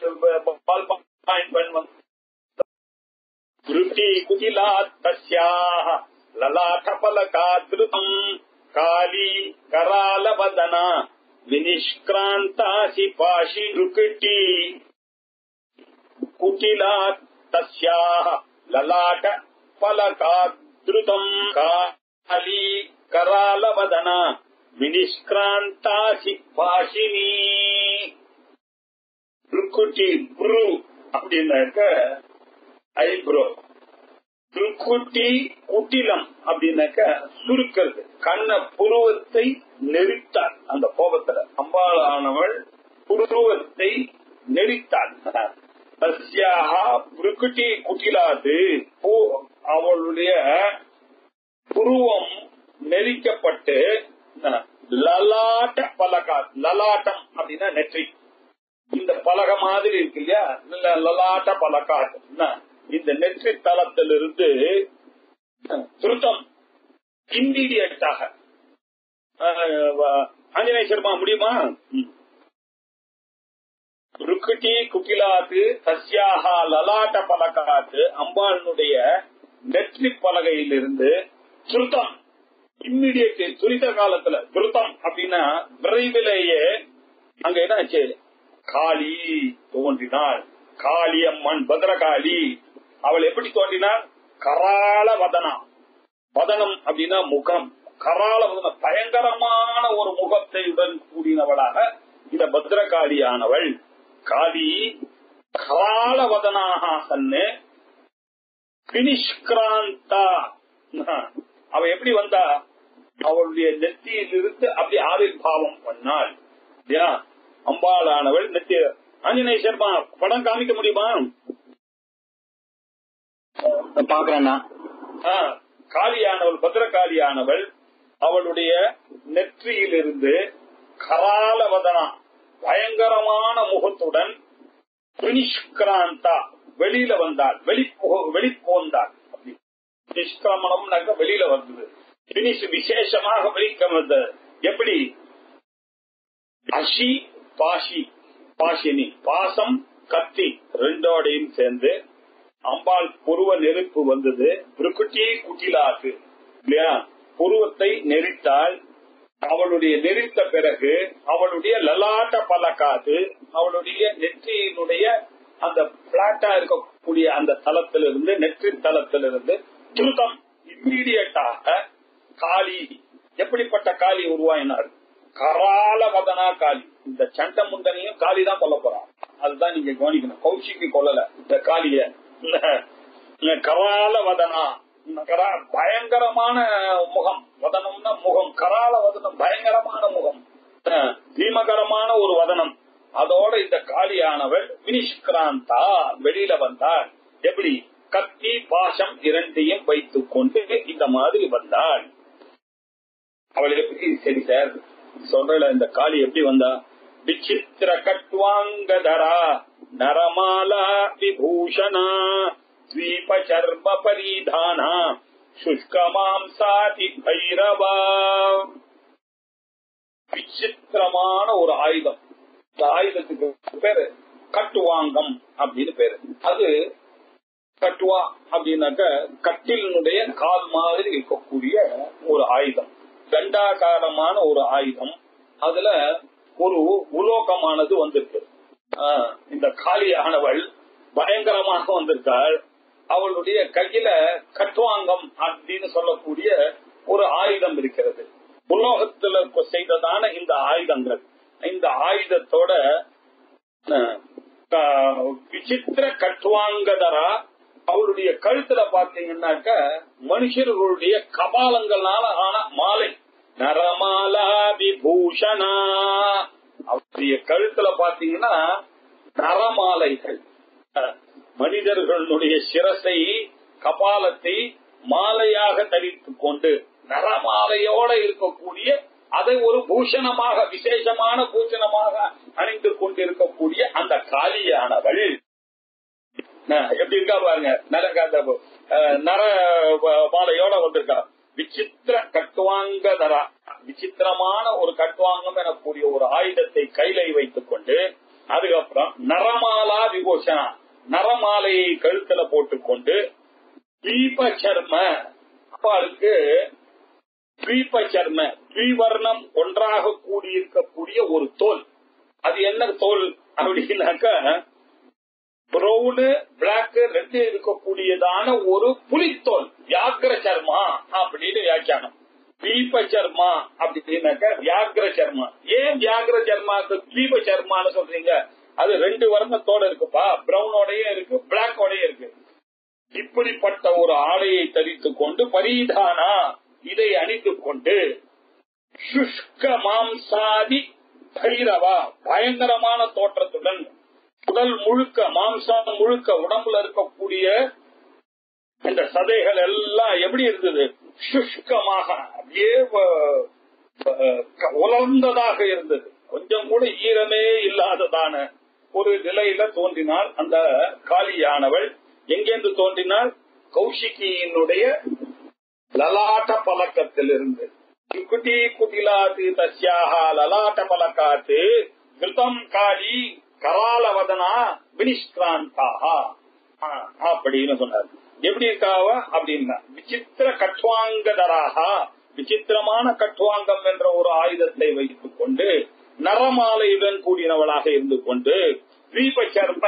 பால் பாயிண்ட் பண்ண वृत्ति कुटिला तस्याः ललाटपलकादृतम् काली करालवदना विनिष्क्रान्तासि पाशि रुकुटी कुटिला तस्याः ललाटपलकादृतम् काली करालवदना विनिष्क्रान्तासि पाशिनी ருக்குட்டி புரு அப்படின்னாக்க ஐப்ரோ திருக்குட்டி குட்டிலம் அப்படின்னாக்க சுருக்கிறது கண்ண புருவத்தை நெரித்தாள் அந்த கோபத்துல அம்பாளானவள் புருவத்தை நெரித்தாள் தஸ்யாகா புருக்குட்டி குட்டிலாது பூ- அவளுடைய புருவம் நெரிக்கப்பட்டு அஹ், லலாட்ட பலகா லலாட்டம் அப்படின்னா நெற்றி இந்த பலகை மாதிரி இருக்கு இல்லையா இல்ல லலாட்ட பலகாட் என்ன? இந்த நெற்றி தளத்திலிருந்து அஹ், திருத்தம் இம்மீடியட்டாக ஆஞ்சநேய சர்மா முடியுமா ம். ருக்குட்டி குக்கிலாத்து சஸ்யாகா லலாட்ட பலகாத்து அம்பாளுடைய நெற்றி பலகையிலிருந்து திருத்தம் இம்மிடியட் துரித காலத்துல திருத்தம் அப்படின்னா விரைவிலேயே அங்க என்ன ஆச்சு காளி தோன்றினாள் காளி அம்மன் பத்ரகாளி அவள் எப்படி தோன்றினாள் கராள வதனா வதனம் அப்படின்னா முகம் கராள வதன பயங்கரமான ஒரு முகத்தை உடன் கூடினவளாக இந்த பத்ரகாளியானவள் காளி கராள வதனாக சன்னு பினிஷ்கிராந்தா அவ எப்படி வந்தா அவளுடைய நெத்தியிலிருந்து அப்படி ஆவிர்வாவம் பண்ணாள் இல்லையா அம்பாளானவள் நெத்தி ஆஞ்சநேய சர்மா படம் காமிக்க முடியுமா பாக்குறேன்னா ஆ, காளியானவள் பத்ரகாளியானவள் அவளுடைய நெற்றியிலிருந்து கராலவதனா பயங்கரமான முகத்துடன் நிஷ்கிராந்தா வெளியில வந்தாள் வெளி வெளி போந்தாள் அப்படி நிஷ்கிரமணம்னாக்க வெளியில வந்தது பினிஷ் விசேஷமாக வெளிக்க வந்தது எப்படி அஷி பாஷி பாஷினி பாசம் கத்தி ரெண்டோடையும் சேர்ந்து அம்பாள் புருவ நெருப்பு வந்தது புருக்குட்டியை குட்டிலாக்கு இல்லையா புருவத்தை நெரித்தால் அவளுடைய நெரித்த பிறகு அவளுடைய லலாட்ட பலக்காது அவளுடைய நெற்றியினுடைய அந்த பிளாட்டா இருக்கக்கூடிய அந்த தளத்திலிருந்து நெற்றி தளத்திலிருந்து துருதம் இம்மீடியட்டாக காளி எப்படிப்பட்ட காளி உருவாயினார் கரால வதனா காளி இந்த சண்ட முண்டனையும் காளி தான் கொல்ல போறான் அதுதான் நீங்க கவனிக்கணும் கௌஷிக்கு கொல்லல இந்த காளிய கரால வதனா கரா- பயங்கரமான முகம் வதனம்னா முகம் கரால வதனம் பயங்கரமான முகம் அஹ், பீமகரமான ஒரு வதனம் அதோட இந்த காளியானவள் வினிஷ்கிராந்தா வெளியில வந்தாள் எப்படி கத்தி பாசம் இரண்டையும் வைத்துக் கொண்டு இந்த மாதிரி வந்தாள் அவள் எப்படி சரி சார் சொல்றல இந்த காளி எப்படி வந்தா விசித்திர கட்வாங்கதரா நரமாலா விபூஷணா த்வீப சர்ம பரிதானா சுஷ்க மாம்சாதி பைரவா விசித்திரமான ஒரு ஆயுதம் இந்த ஆயுதத்துக்கு பேரு கட்டுவாங்கம் அப்படின்னு பேரு அது கட்டுவா அப்படின்னாக்க கட்டிலினுடைய கால் மாதிரி இருக்கக்கூடிய ஒரு ஆயுதம் தண்டாகாரமான ஒரு ஆயுதம் அதுல ஒரு உலோகமானது வந்திருக்கு ஆஹ், இந்த காளியானவள் பயங்கரமாக வந்திருக்காள் அவளுடைய கையில கட்டுவாங்கம் அப்படின்னு சொல்லக்கூடிய ஒரு ஆயுதம் இருக்கிறது உலோகத்துல செய்ததான இந்த ஆயுதங்கள் இந்த ஆயுதத்தோட அஹ், க- விசித்திர கட்டுவாங்கதரா அவளுடைய கழுத்துல பாத்தீங்கன்னாக்க மனுஷர்களுடைய கபாலங்களால ஆன மாலை நரமாலா விபூஷணா அவருடைய கழுத்துல பாத்தீங்கன்னா நரமாலைகள் அஹ், மனிதர்களுடைய சிரசை கபாலத்தை மாலையாக தரித்துக் கொண்டு நரமாலையோட இருக்கக்கூடிய அதை ஒரு பூஷணமாக விசேஷமான பூஷணமாக அணிந்து கொண்டிருக்கக்கூடிய அந்த காளியானவள் அஹ், எப்படி இருக்கா பாருங்க நரகாந்த அஹ், நர வ- மாலையோட வந்திருக்கா விசித்திர கட்டுவாங்க நரா விசித்திரமான ஒரு கட்டுவாங்கம் எனக்கூடிய ஒரு ஆயுதத்தை கையில வைத்துக் கொண்டு அதுக்கப்புறம் நரமாலா விபூஷணா நரமாலையை கழுத்துல போட்டுக்கொண்டு தீப சர்ம அப்பாளுக்கு தீப சர்ம தீவர்ணம் ஒன்றாக கூடியிருக்கக்கூடிய ஒரு தோல் அது என்ன தோல் அப்படின்னாக்க ப்ரௌனு பிளாக் ரெண்டு இருக்கக்கூடியதான ஒரு புலித்தோல் வியாக்கிர சர்மா அப்படின்னு வியாக்கியானம் தீப சர்மா அப்படின்னாக்க வியாக்கிர சர்மா ஏன் வியாக்கிர சர்மாக்கு தீப சர்மான்னு சொல்றீங்க அது ரெண்டு வர்ணத்தோட இருக்குப்பா பிரவுனோடய இருக்கு பிளாக்கோடய இருக்கு இப்படிப்பட்ட ஒரு ஆடையை தரித்துக் கொண்டு பரிதானா இதை அணித்துக் கொண்டு சுஷ்க மாம்சாதி பைரவா பயங்கரமான தோற்றத்துடன் உடல் முழுக்க மாம்சம் முழுக்க உடம்புல இருக்கக்கூடிய இந்த சதைகள் எல்லாம் எப்படி இருந்தது சுஷ்கமாக அப்படியே வ- வ- உலர்ந்ததாக இருந்தது கொஞ்சம் கூட ஈரமே இல்லாததான ஒரு நிலையில தோன்றினாள் அந்த காளியானவள் எங்கேந்து தோன்றினாள் கௌஷிகியினுடைய லலாட்ட பழக்கத்திலிருந்து குட்டி குட்டிலாத்து தஸ்யாக லலாட்ட பழக்காத்து கிருதம் காளி கராலவதனா வினிஷ்கிராந்தாக அப்படின்னு சொன்னார் எப்படி இருக்காவ அப்படின்னா விசித்திர கட்வாங்கதராக விசித்திரமான கட்வாங்கம் என்ற ஒரு ஆயுதத்தை வைத்துக் கொண்டு நரமாலையுடன் கூடினவளாக இருந்து கொண்டு தீப சர்ம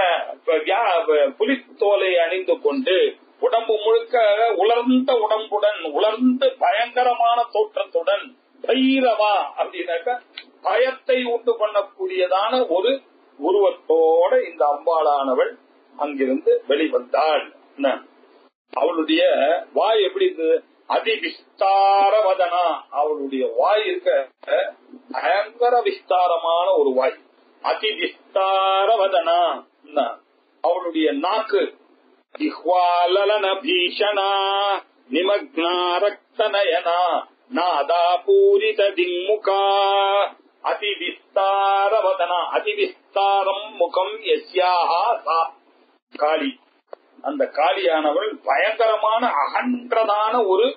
புலித்தோலை அணிந்து கொண்டு உடம்பு முழுக்க உலர்ந்த உடம்புடன் உலர்ந்து பயங்கரமான தோற்றத்துடன் பைரவா அப்படின்னாக்க பயத்தை உண்டு பண்ணக்கூடியதான ஒரு உருவத்தோட இந்த அம்பாளானவள் அங்கிருந்து வெளிவந்தாள் என்ன? அவளுடைய வாய் எப்படி இருந்தது அதி விஸ்தார வதனா அவளுடைய வாய் இருக்க பயங்கர விஸ்தாரமான ஒரு வாய் அதி விஸ்தார வதனா என்ன? அவளுடைய நாக்கு இஹ்வாலன பீஷணா நிமக்னா ரக்தநயனா நாதா பூரித திம்முகா அதி விஸ்தார வதனா அதி விஸ்தாரம் முகம் எஸ்யாஹா சா காளி அந்த காளியானவள் பயங்கரமான அகன்றதான ஒரு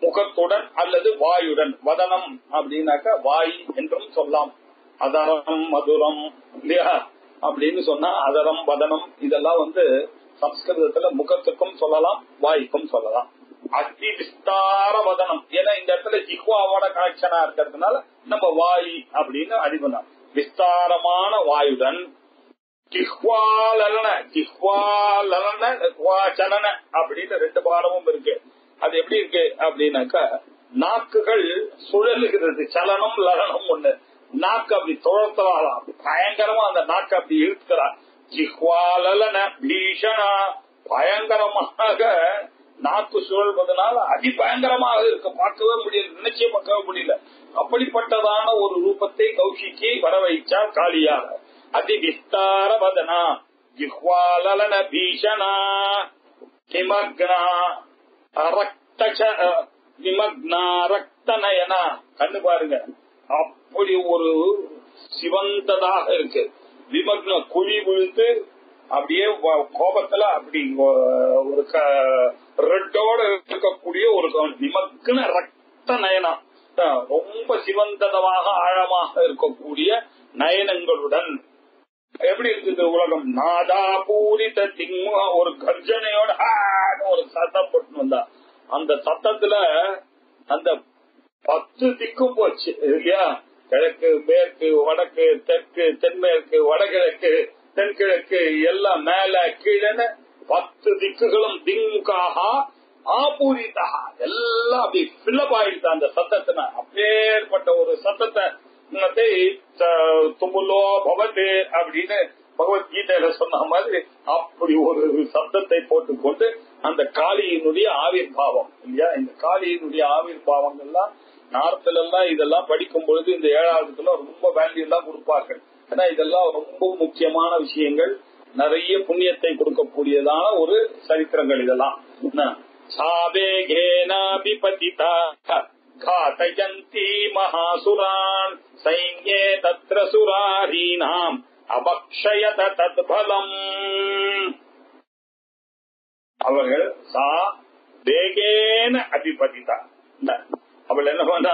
முகத்துடன் அல்லது வாயுடன் வதனம் அப்படின்னாக்க வாய் என்றும் சொல்லலாம் அதரம் மதுரம் இல்லையா அப்படின்னு சொன்னா அதரம் வதனம் இதெல்லாம் வந்து சம்ஸ்கிருதத்துல முகத்துக்கும் சொல்லலாம் வாய்க்கும் சொல்லலாம் அதி விஸ்தார வதனம் ஏன்னா இந்த இடத்துல ஜிஹ்வாவோட கனெக்ஷனா இருக்கிறதுனால நம்ம வாய் அப்படின்னு அறிவலாம் விஸ்தாரமான வாயுடன் ஜிஹ்வாலன ஜிஹ்வாலன வாச்சலன அப்படின்னு ரெண்டு பாடமும் இருக்கு அது எப்படி இருக்கு அப்படின்னாக்கா நாக்குகள் சுழலுகிறது சலனம் லலனம் ஒண்ணு நாக்கு அப்படி துழத்தலாம் பயங்கரமா அந்த நாக்கு அப்படி இழுக்கிறார் ஜிஹ்வாலன பீஷணா பயங்கரமாக நாக்கு சுழல்வதனால அதி பயங்கரமாக இருக்க பார்க்கவே முடியல நினைச்சே பார்க்கவே முடியல அப்படிப்பட்டதான ஒரு ரூபத்தை கௌஷிக்கு வர வைச்சார் காளியாக அதி விஸ்தார வதனா ஜிஹ்வாலன பீஷணா நிமக்னா ரக்த நிமக்னா ரக்த நயனா கண்ணு பாருங்க அப்படி ஒரு சிவந்ததாக இருக்கு விமக்ன குழி விழுந்து அப்படியே கோபத்துல அப்படி ஒரு ரெட்டோட இருக்கக்கூடிய ஒரு நிமக்ன ரத்த நயனம் ரொம்ப சிவந்ததமாக ஆழமாக இருக்கக்கூடிய நயனங்களுடன் எப்படி இருக்குது உலகம் நாதா பூரித திங்ம ஒரு கர்ஜனையோட ஒரு சத்தம் போட்டு வந்தா அந்த சத்தத்துல அந்த பத்து திக்கும் போச்சு இல்லையா கிழக்கு மேற்கு வடக்கு தெற்கு தென்மேற்கு வடகிழக்கு தென்கிழக்கு எல்லாம் மேல கீழே பத்து திக்குகளும் திங்காக ஆபூரிதா எல்லாம் அப்படி பில்லப் ஆயிடுது அந்த சத்தத்தின அப்பேற்பட்ட ஒரு சத்தத்தை துமுலோ பவத்து அப்படின்னு பகவத்கீதையில சொன்ன மாதிரி அப்படி ஒரு சத்தத்தை போட்டுக்கொண்டு அந்த காளியினுடைய ஆவிர் பாவம் இல்லையா இந்த காளியினுடைய ஆவிர் பாவங்கள்லாம் நார்த்துல எல்லாம் இதெல்லாம் படிக்கும் பொழுது இந்த ஏழாவதுல ரொம்ப வேல்யூ எல்லாம் கொடுப்பார்கள் ஏன்னா இதெல்லாம் ரொம்ப முக்கியமான விஷயங்கள் நிறைய புண்ணியத்தை கொடுக்கக்கூடியதான ஒரு சரித்திரங்கள் இதெல்லாம் சாவேகேனாபிபதிதா घातयन्ती महासुरान् सैन्ये तत्र सुरारीणाम् அபக்ஷயத தத்பலம் அவர்கள் சா வேகேன அதிபதிதா அவள் என்ன பண்ணா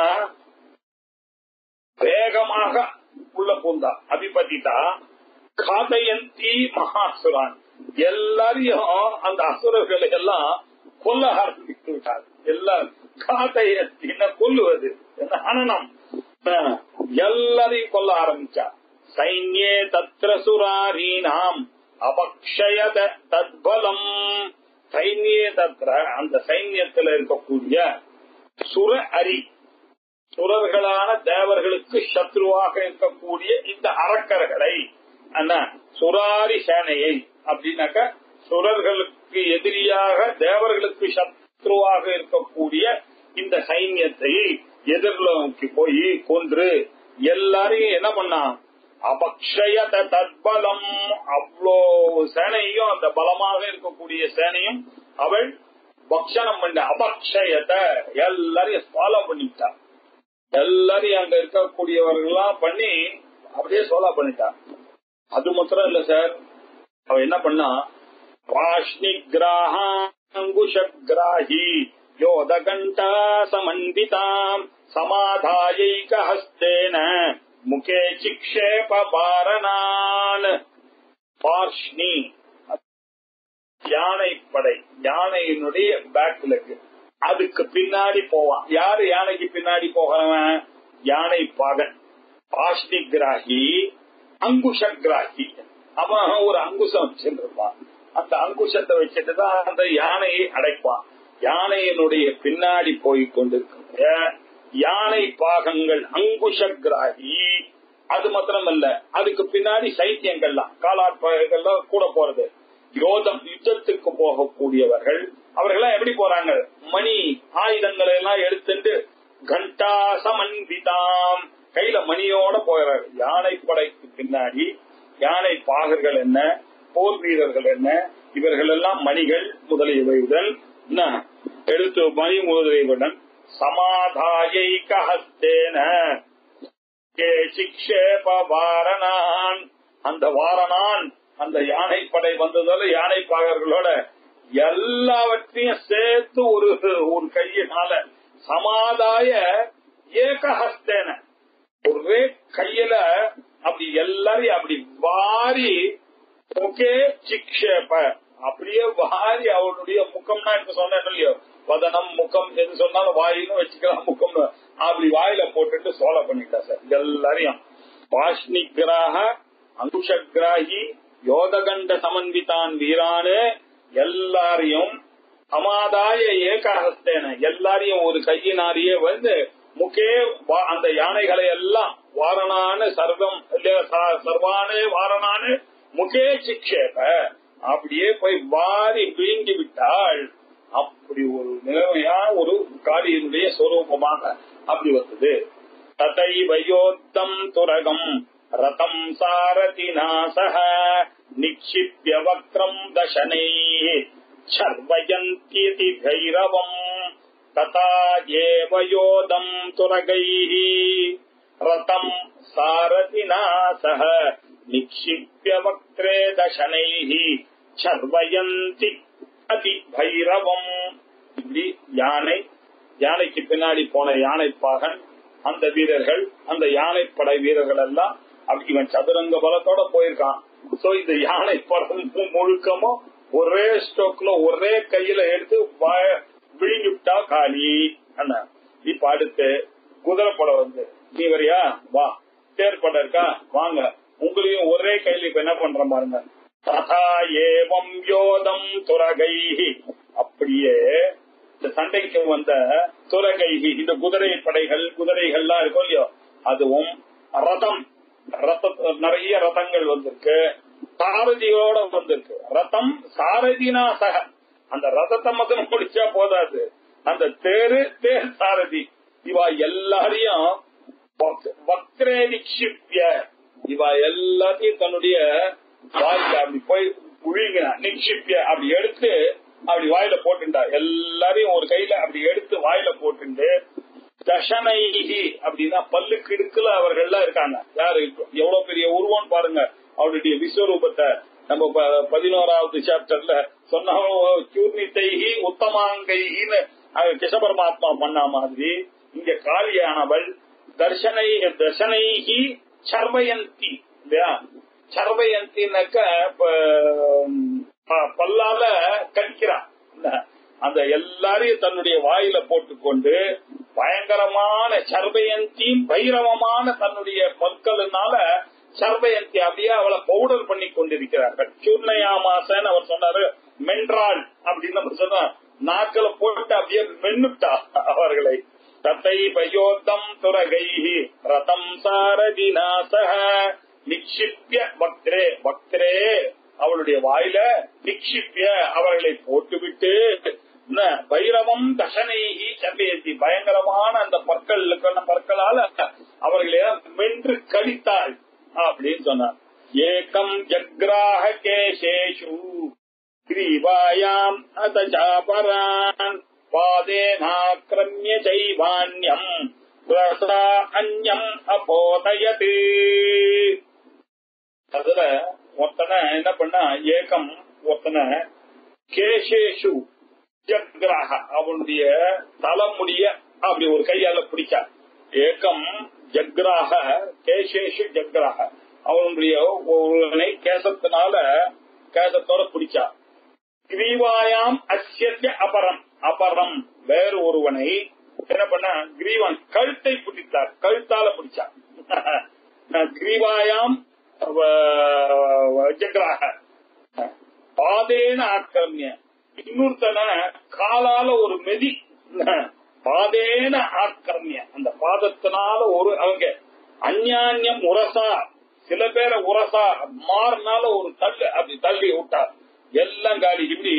வேகமாக உள்ள பூந்தா அதிபதிதா காதயந்தி மகாசுரான் எல்லாரையும் அந்த அசுரர்களை எல்லாம் கொல்ல ஆரம்பித்து விட்டார் எல்லாம் காதையத்தின கொல்லுவது ஹனனம் எல்லாரையும் கொல்ல ஆரம்பிச்சா சைன்யே தத்ர சுராரீனாம் அபக்ஷயத தத்பலம் சைன்யே தத்ர அந்த சைன்யத்தில் இருக்கக்கூடிய சுர அரி சுரர்களான தேவர்களுக்கு சத்ருவாக இருக்கக்கூடிய இந்த அரக்கர்களை சுராரி சேனையை அப்படின்னாக்க சுரர்களுக்கு எதிரியாக தேவர்களுக்கு சத்ருவாக இருக்கக்கூடிய இந்த சைன்யத்தை எதிர்நோக்கி போய் கொன்று எல்லாரையும் என்ன பண்ணா அபக்ஷயத தத்பலம் அவ்வளோ சேனையும் அந்த பலமாக இருக்கக்கூடிய சேனையும் அவள் பக்ஷணம் பண்ண அபக்ஷயத எல்லாரையும் ஃபாலோ பண்ணிட்டா எல்லாரையும் அங்க இருக்கக்கூடியவர்கள்லாம் பண்ணி அப்படியே சோலா பண்ணிட்டா அது மாத்திரம் இல்ல சார் அவ என்ன பண்ணா வாஷ்ணி கிராஹாங்குஷகிராஹி யோதகண்டா சமன்விதாம் சமாதாயைக ஹஸ்தேன முகே சிக்ஷேப பாரணான் பார்ஷ்ணி யானை படை யானையினுடைய பேக்லக்கு அதுக்கு பின்னாடி போவான் யாரு யானைக்கு பின்னாடி போகிறவன் யானை பாகன் பாஷ்ணி கிராகி அங்குஷ கிராகி அவன் ஒரு அங்குசம் வச்சிருப்பான் அந்த அங்குஷத்தை வச்சுட்டு தான் அந்த யானையை அடைப்பான் யானையினுடைய பின்னாடி போய் கொண்டிருக்கிற யானை பாகங்கள் அங்குஷ கிராகி அது மாத்திரமல்ல அதுக்கு பின்னாடி சைத்தியங்கள்லாம் காலாட்பகங்கள்லாம் கூட போறது யோதம் யுத்தத்துக்கு போகக்கூடியவர்கள் அவர்கள்லாம் எப்படி போறாங்க மணி ஆயுதங்களை எல்லாம் எடுத்துட்டு கண்டா சமன்விதாம் கையில மணியோட போகிறார் யானை படைக்கு பின்னாடி யானை பாகர்கள் என்ன போர் வீரர்கள் என்ன இவர்கள் எல்லாம் மணிகள் முதலியவையுடன் எடுத்து மணி முதலியவுடன் சமாதாயை கஹஸ்தேன சிக்ஷேப வாரணான் அந்த வாரணான் அந்த யானை படை வந்ததால யானை பாகர்களோட எல்லாவற்றையும் சேர்த்து ஒரு ஒரு கையினால சமாதாய ஏகஹஸ்தேன ஒரே கையில அப்படி எல்லாரையும் அப்படி வாரி முகே சிக்ஷேப அப்படியே வாரி அவனுடைய முகம்னா இப்ப சொன்னேன் இல்லையோ வதனம் முகம் எது சொன்னாலும் வாயின்னு வச்சுக்கலாம் முகம் அப்படி வாயில போட்டுட்டு சோழ பண்ணிட்டா சார் எல்லாரையும் பாஷ்ணிகிராக அங்குஷகிராகி யோதகண்ட சமன்விதான் வீரானு எல்லாரையும் சமாதாய ஏகாஹஸ்தேன எல்லாரையும் ஒரு கையினாரியே வந்து முகே வா- அந்த யானைகளை எல்லாம் வாரணானு சர்வம் இல்ல, ச- சர்வானு வாரணானு முகே சிக்ஷேப அப்படியே போய் வாரி வீங்கி விட்டாள் அப்படி ஒரு நிலைமையான ஒரு காரியினுடைய சொரூபமாக அப்படி வந்தது ததைவ யோத்தம் துரகம் ரதம் சாரதினா சக நிக்ஷிப்ய வக்ரம் தசனை சர்வயந்தியதி கைரவம் ததா ஏவ யோதம் துரகைः ரதம் சாரதினா சக நிக்ஷிப்ய வக்ரே தசனைः சர்வயந்தி அதி பைரவம் இப்படி யானை யானைக்கு பின்னாடி போன யானை பாகன் அந்த வீரர்கள் அந்த யானைப்படை வீரர்கள் எல்லாம் அப்படி இவன் சதுரங்க பலத்தோட போயிருக்கான் சோ இந்த யானை படம் முழுக்கமும் ஒரே ஸ்டோக்ல ஒரே கையில எடுத்து வாய- விழுங்கி விட்டா காலி அண்ணா இப்ப அடுத்து குதிரை படம் வந்து நீ வரியா வா தேர் படம் இருக்கா வாங்க உங்களையும் ஒரே கையில இப்ப என்ன பண்றேன் பாருங்க ததா ஏவம் யோதம் துரகைஹி அப்படியே இந்த சண்டைக்கு வந்த துரகைஹி இந்த குதிரை படைகள் குதிரைகள்லாம் இருக்கும் இல்லையோ அதுவும் ரதம் ரத நிறைய ரதங்கள் வந்திருக்கு சாரதியோட வந்திருக்கு ரதம் சாரதினா சக அந்த ரதத்தை மட்டும் முடிச்சா போதாது அந்த தேரு தேர் சாரதி இவா எல்லாரையும் வக்- வக்ரே நிக்ஷிப்ய இவா எல்லாத்தையும் தன்னுடைய வாயில அப்படி போய் புழிங்கினா நிக்ஷிப்ய அப்படி எடுத்து அப்படி வாயில போட்டுண்டா எல்லாரையும் ஒரு கையில அப்படி எடுத்து வாயில போட்டுண்டு தசனைகி அப்படின்னா பல்லுக்கு இடுக்குல அவர்கள்லாம் இருக்காங்க யாரு எவ்வளவு பெரிய உருவம் பாருங்க அவருடைய விஸ்வரூபத்தை நம்ம ப- பதினோராவது சாப்டர்ல சொன்ன சூர்ணித்தைகி உத்தமாங்கைன்னு அஹ், கிருஷ்ண பரமாத்மா பண்ண மாதிரி இங்க காளியானவள் தர்ஷனை தர்ஷனைகி சர்வயந்தி இல்லையா சர்வயந்தினாக்க ப- பல்லால கடிக்கிறா இல்ல? அந்த எல்லாரையும் தன்னுடைய வாயில போட்டுக்கொண்டு பயங்கரமான சர்வயந்தி பைரவமான தன்னுடைய பற்களினால சர்வயந்தி அப்படியே அவளை பவுடர் பண்ணி கொண்டிருக்கிறார்கள் சூர்ணயாமாசன்னு அவர் சொன்னாரு மென்றாள் அப்படின்னு நம்ம சொன்னோம் நாக்கில போட்டு அப்படியே மென்னுட்டா அவர்களை தத்தை பயோத்தம் துரகைஹி ரதம் சாரதிநாசக நிக்ஷிப்ய பக்திரே பக்திரே அவளுடைய வாயில நிக்ஷிப்ய அவர்களை போட்டுவிட்டு என்ன, பைரவம் தசனைகி சர்வேசி பயங்கரமான அந்த பற்கள் இருக்கிற பற்களால அவர்களை மென்று கடித்தாள் அப்படின்னு சொன்னார் ஏகம் ஜக்ராஹ கேசேஷு ग्रीवायाम् अथ चापरान् पादेनाक्रम्य चैवान्यम् रसा अन्यम् अपोतयत् அதுல ஒருத்தனை என்ன பண்ணா ஏகம் ஒருத்தனை கேசேஷு ஜக்ராக அவனுடைய தலைமுடிய அப்படி ஒரு கையால பிடிச்சா ஏகம் ஜக்ராக கேசேஷு ஜக்ராக அவனுடைய ஒருவனை கேசத்தினால கேசத்தோட பிடிச்சா கிரீவாயாம் அஸ்யத்திய அபரம் அபரம் வேறு ஒருவனை என்ன பண்ண கிரீவன் கழுத்தை பிடித்தார் கழுத்தால பிடிச்சார் கிரீவாயாம் ஜக்ராக பாதேன ஆக்கிரமிய இன்னொருத்தன காலால ஒரு மெதி பாதேன ஆக்கிரமிய அந்த பாதத்தினால ஒரு அவங்க அந்யான்யம் உரசா சில பேரை உரசா மாறினால ஒரு தள்ளு அப்படி தள்ளி விட்டார் எல்லாம் காலி இப்படி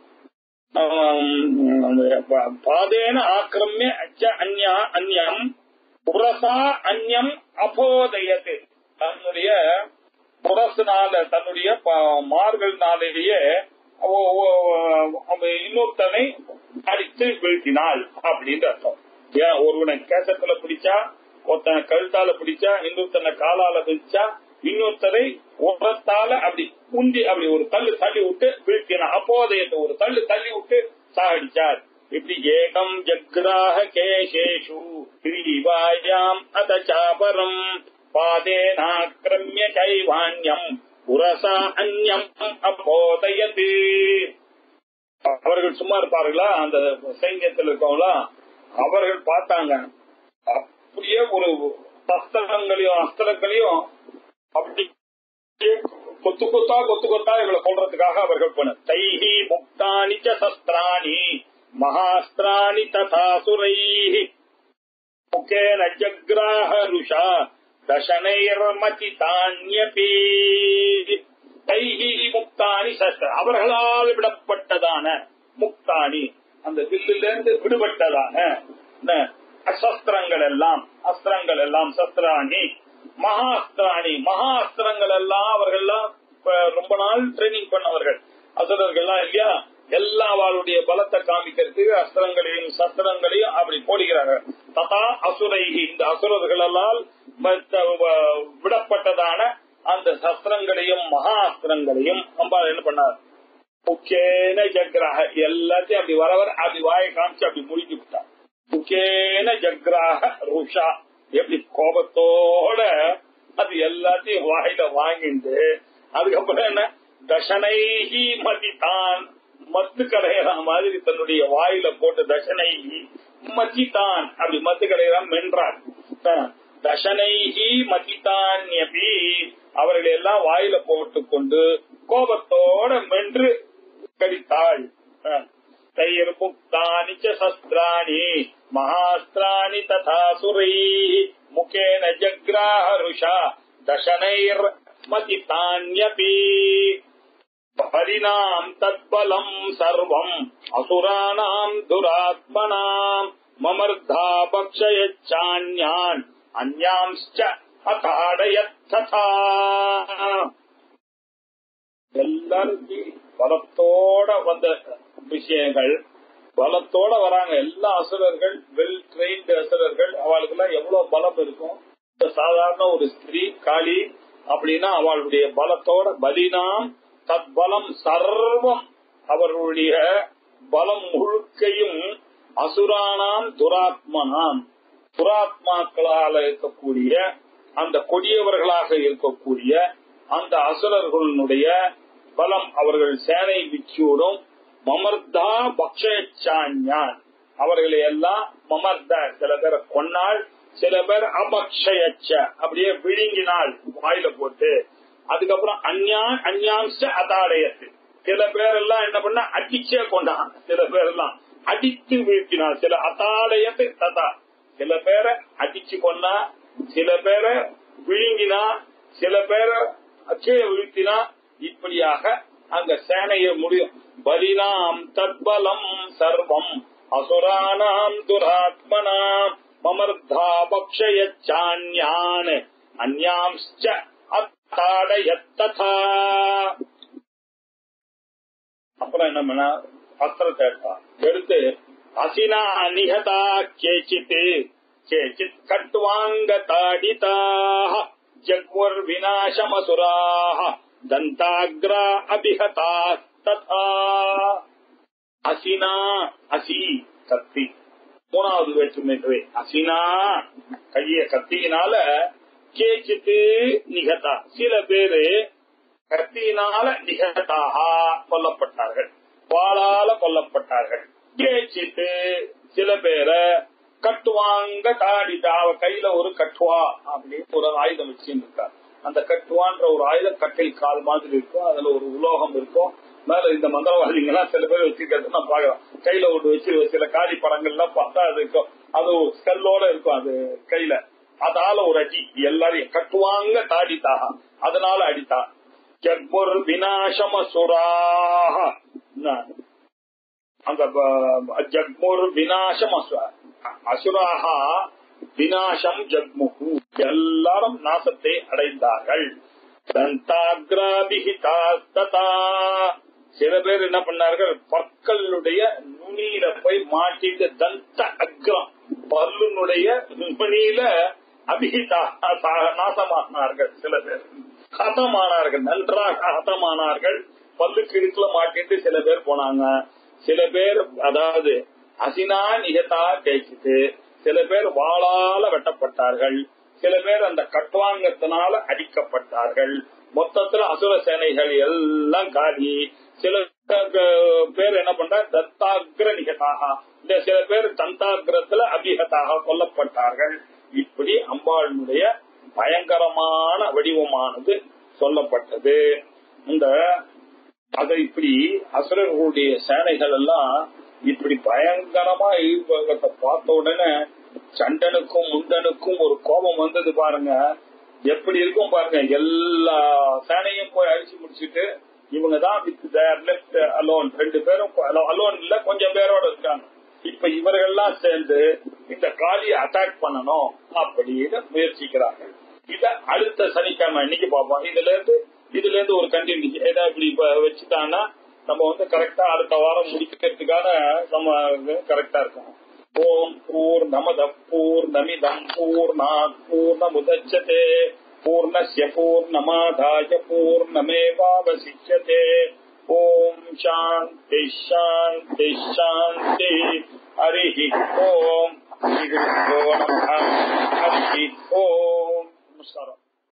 ஆம், பாதேன ஆக்கிரமிய அச்ச அந்யா அந்யம் புரசா அந்யம் அபோதயது தன்னுடைய புரசனால தன்னுடைய ப- மார்களினாலேயே அவ- அவ- அவ இன்னொருத்தனை அடித்து வீழ்த்தினாள் அப்படின்னு அர்த்தம் ஏன் ஒருவனை கேசத்துல பிடிச்சா ஒருத்தனை கழுத்தால பிடிச்சா இன்னொருத்தனை காலால பிடிச்சா இன்னொருத்தரை உரத்தால அப்படி உந்தி அப்படி ஒரு தள்ளு தள்ளி விட்டு வீழ்த்தினார் அப்போதையத்தை ஒரு தள்ளு தள்ளி விட்டு சாகடிச்சார் இப்படி ஏகம் ஜக்ராஹ கேசேஷு கிரீவாயாம் அத சாபரம் பாதேனாக்கிரமிய கைவாண்யம் புரசா அந்யம் அப்போதயது அவர்கள் சும்மா இருப்பார்களா அந்த சைன்யத்தில் இருக்கவங்களா அவர்கள் பார்த்தாங்க அப்படியே ஒரு அஸ்திரங்களையும் அஸ்திரங்களையும் அப்படி கொத்து கொத்தா கொத்து கொத்தா இவங்களை கொள்றதுக்காக அவர்கள் போன தைஹி முக்தானி ச சஸ்திராணி மகாஸ்திராணி ததாசுரை முகேன ஜக்ராஹ ருஷா தசனைர்மதிதான்யபி தைஹி முக்தானி சஸ்திர அவர்களால் விடப்பட்டதான முக்தானி அந்த வில்லிலிருந்து விடுபட்டதான என்ன, அசஸ்திரங்கள் எல்லாம் அஸ்திரங்கள் எல்லாம் சஸ்திராணி மகாஸ்திராணி மகாஸ்திரங்கள் எல்லாம் அவர்கள் எல்லாம் இப்ப ரொம்ப நாள் ட்ரைனிங் பண்ணவர்கள் அசுரர்கள்லாம் இல்லையா எல்லா அவளுடைய பலத்தை காமிக்கிறதுக்கு அஸ்திரங்களையும் சஸ்திரங்களையும் அப்படி போடுகிறார்கள் ததா அசுரைகி இந்த அசுரர்களால் மத்த- வ- விடப்பட்டதான அந்த சஸ்திரங்களையும் மகா அஸ்திரங்களையும் அம்பாள் என்ன பண்ணார் முக்கேன ஜக்ராக எல்லாத்தையும் அப்படி வரவர் அப்படி வாயை காமிச்சு அப்படி முடிஞ்சு விட்டார் முக்கேன ஜக்ராக ருஷா எப்படி கோபத்தோட அது எல்லாத்தையும் வாயில வாங்கிட்டு அதுக்கப்புறம் என்ன தசனைகி மதிதான் மத்து கடையிற மாதிரி தன்னுடைய வாயில போட்டு தசனைகி மதிதான் அப்படி மத்து கடையிற மென்றார் அஹ், தசனைகி மதிதான் எபி அவர்கள் எல்லாம் வாயில போட்டுக்கொண்டு கோபத்தோட மென்று கடித்தாள் அஹ், तैर्मुक्तानि च शस्त्राणि महास्त्राणि तथा सुरैः मुखेन जग्राहरुषा दशनैर्मतितान्यपि हरिणाम् तद्बलम् सर्वम् असुराणाम् दुरात्मनाम् ममर्धा भक्षयच्चान्यान् अन्यांश्च अताडयत्तथा எல்லாரும் பலத்தோட வந்த விஷயங்கள் பலத்தோட வராங்க எல்லா அசுரர்கள் வெல் ட்ரெயின்டு அசுரர்கள் அவளுக்கு எல்லாம் எவ்வளவு பலம் இருக்கும் இந்த சாதாரண ஒரு ஸ்திரீ காளி அப்படின்னா அவளுடைய பலத்தோட பலினாம் தத்பலம் சர்வம் அவர்களுடைய பலம் முழுக்கையும் அசுரானாம் துராத்மனாம் துராத்மாக்களால இருக்கக்கூடிய அந்த கொடியவர்களாக இருக்கக்கூடிய அந்த அசுரர்களுடைய பலம் அவர்கள் சேனை விச்சூடும் மமர்தா பக்ஷயச்சான்யான் அவர்களை எல்லாம் மமர்த சில பேரை கொன்னாள் சில பேர் அபக்ஷயச்ச அப்படியே விழுங்கினாள் வாயில போட்டு அதுக்கப்புறம் அந்யான் அந்யாம்ச அதாடயத்து சில பேர் எல்லாம் என்ன பண்ண அடிச்சே கொண்டான் சில பேர் எல்லாம் அடித்து வீழ்த்தினான் சில அதாடயத்து ததா சில பேரை அடிச்சு கொண்டா சில பேரை விழுங்கினா சில பேரை கீழே வீழ்த்தினா இப்படியாக அங்க சேனைய முடியும் பலினாம் தத்பலம் சர்வம் அசுரானாம் துராத்மனாம் மமர்தா பக்ஷயச்சான்யான் அந்யாம்ச்ச அத்தாடயத்ததா அப்புறம் என்ன பண்ணா அஸ்திரத்தை எடுத்தா எடுத்து அசினா நிகதா கேச்சித் கேச்சித் கட்வாங்க தாடிதாக ஜக்வர் விநாசமசுராக தந்தாக்ரா அபிஹதா ததா அசினா அசி கத்தி மூணாவது வேற்றுமை அசினா கைய கத்தியினால கேச்சித்து நிகதா சில பேரு கத்தியினால நிகதாக கொல்லப்பட்டார்கள் வாளால கொல்லப்பட்டார்கள் கேச்சித்து சில பேரை கட்டுவாங்க தாடிட்டா அவ கையில ஒரு கட்டுவா அப்படின்னு ஒரு ஆயுதம் வச்சுருக்கார் அந்த கட்டுவான்ற ஒரு ஆயுதம் கட்டில் கால் மாதிரி இருக்கும் அதுல ஒரு உலோகம் இருக்கும் மேல இந்த மந்திரவாதிங்க எல்லாம் சில பேர் வச்சிருக்கிறது நான் பாக்கலாம் கையில ஒன்று வச்சு சில காளி படங்கள்லாம் பார்த்தா அது இருக்கும் அது ஸ்கல்லோட இருக்கும் அது கையில அதால ஒரு அடி எல்லாரையும் கட்டுவாங்க தாடித்தாக அதனால அடித்தா ஜக்முர் விநாசம சுராக அந்த ஜக்முர் விநாசம் அசுராக விநாசம் ஜக்முகு எல்லாரும் நாசத்தை அடைந்தார்கள் தந்தாகிராபிகிதா சில பேர் என்ன பண்ணார்கள் பற்களுடைய நுனியில போய் மாட்டிட்டு தந்த அக்ரம் பல்லுனுடைய நுனியில அபிகிதா நாசமானார்கள் சில பேர் ஹதமானார்கள் நன்றாக ஹதமானார்கள் பல்லு கிடுக்குல மாட்டிட்டு சில பேர் போனாங்க சில பேர் அதாவது அசினா நிகதா கேட்குது சில பேர் வாளால வெட்டப்பட்டார்கள் சில பேர் அந்த கட்டுவாங்கத்தினால அடிக்கப்பட்டார்கள் மொத்தத்துல அசுர சேனைகள் எல்லாம் காலி சில பேர் என்ன பண்ற தத்தாகிர நிகதாக இந்த சில பேர் தந்தாகிரத்துல அபிகதாக கொல்லப்பட்டார்கள் இப்படி அம்பாளுடைய பயங்கரமான வடிவமானது சொல்லப்பட்டது இந்த அதை இப்படி அசுரர்களுடைய சேனைகள் எல்லாம் இப்படி பயங்கரமா இருப்பதை பார்த்த உடனே சண்டனுக்கும் முண்டனுக்கும் ஒரு கோபம் வந்தது பாருங்க எப்படி இருக்கும் பாருங்க எல்லா சேனையும் போய் அழிச்சு முடிச்சிட்டு இவங்க தான் வித் தேர் லெஃப்ட் அலோன் ரெண்டு பேரும் அலோன் இல்ல கொஞ்சம் பேரோட இருக்காங்க இப்ப இவர்கள்லாம் சேர்ந்து இந்த காளியை அட்டாக் பண்ணணும் அப்படின்னு முயற்சிக்கிறார்கள் இத அடுத்த சனிக்கிழமை இன்னைக்கு பார்ப்போம் இதுல இருந்து இதுல இருந்து ஒரு கண்டினியூ ஏதாவது இப்படி வச்சுட்டாங்கன்னா நம்ம வந்து கரெக்டா அடுத்த வாரம் முடிக்கிறதுக்கான நம்ம கரெக்டா இருக்கும் ஓம் பூர் நமத பூர் நமிதம் பூர்ணா பூர்ணமுதச்சதே பூர்ணஸ்ய பூர்ணமாதாய பூர்ணமேவாவசிஷ்யதே ஓம் சாந்தி சாந்தி சாந்தி ஹரி ஓம் ஸ்ரீ குருभ्यो நமः ஹரி ஓம் நமஸ்காரம்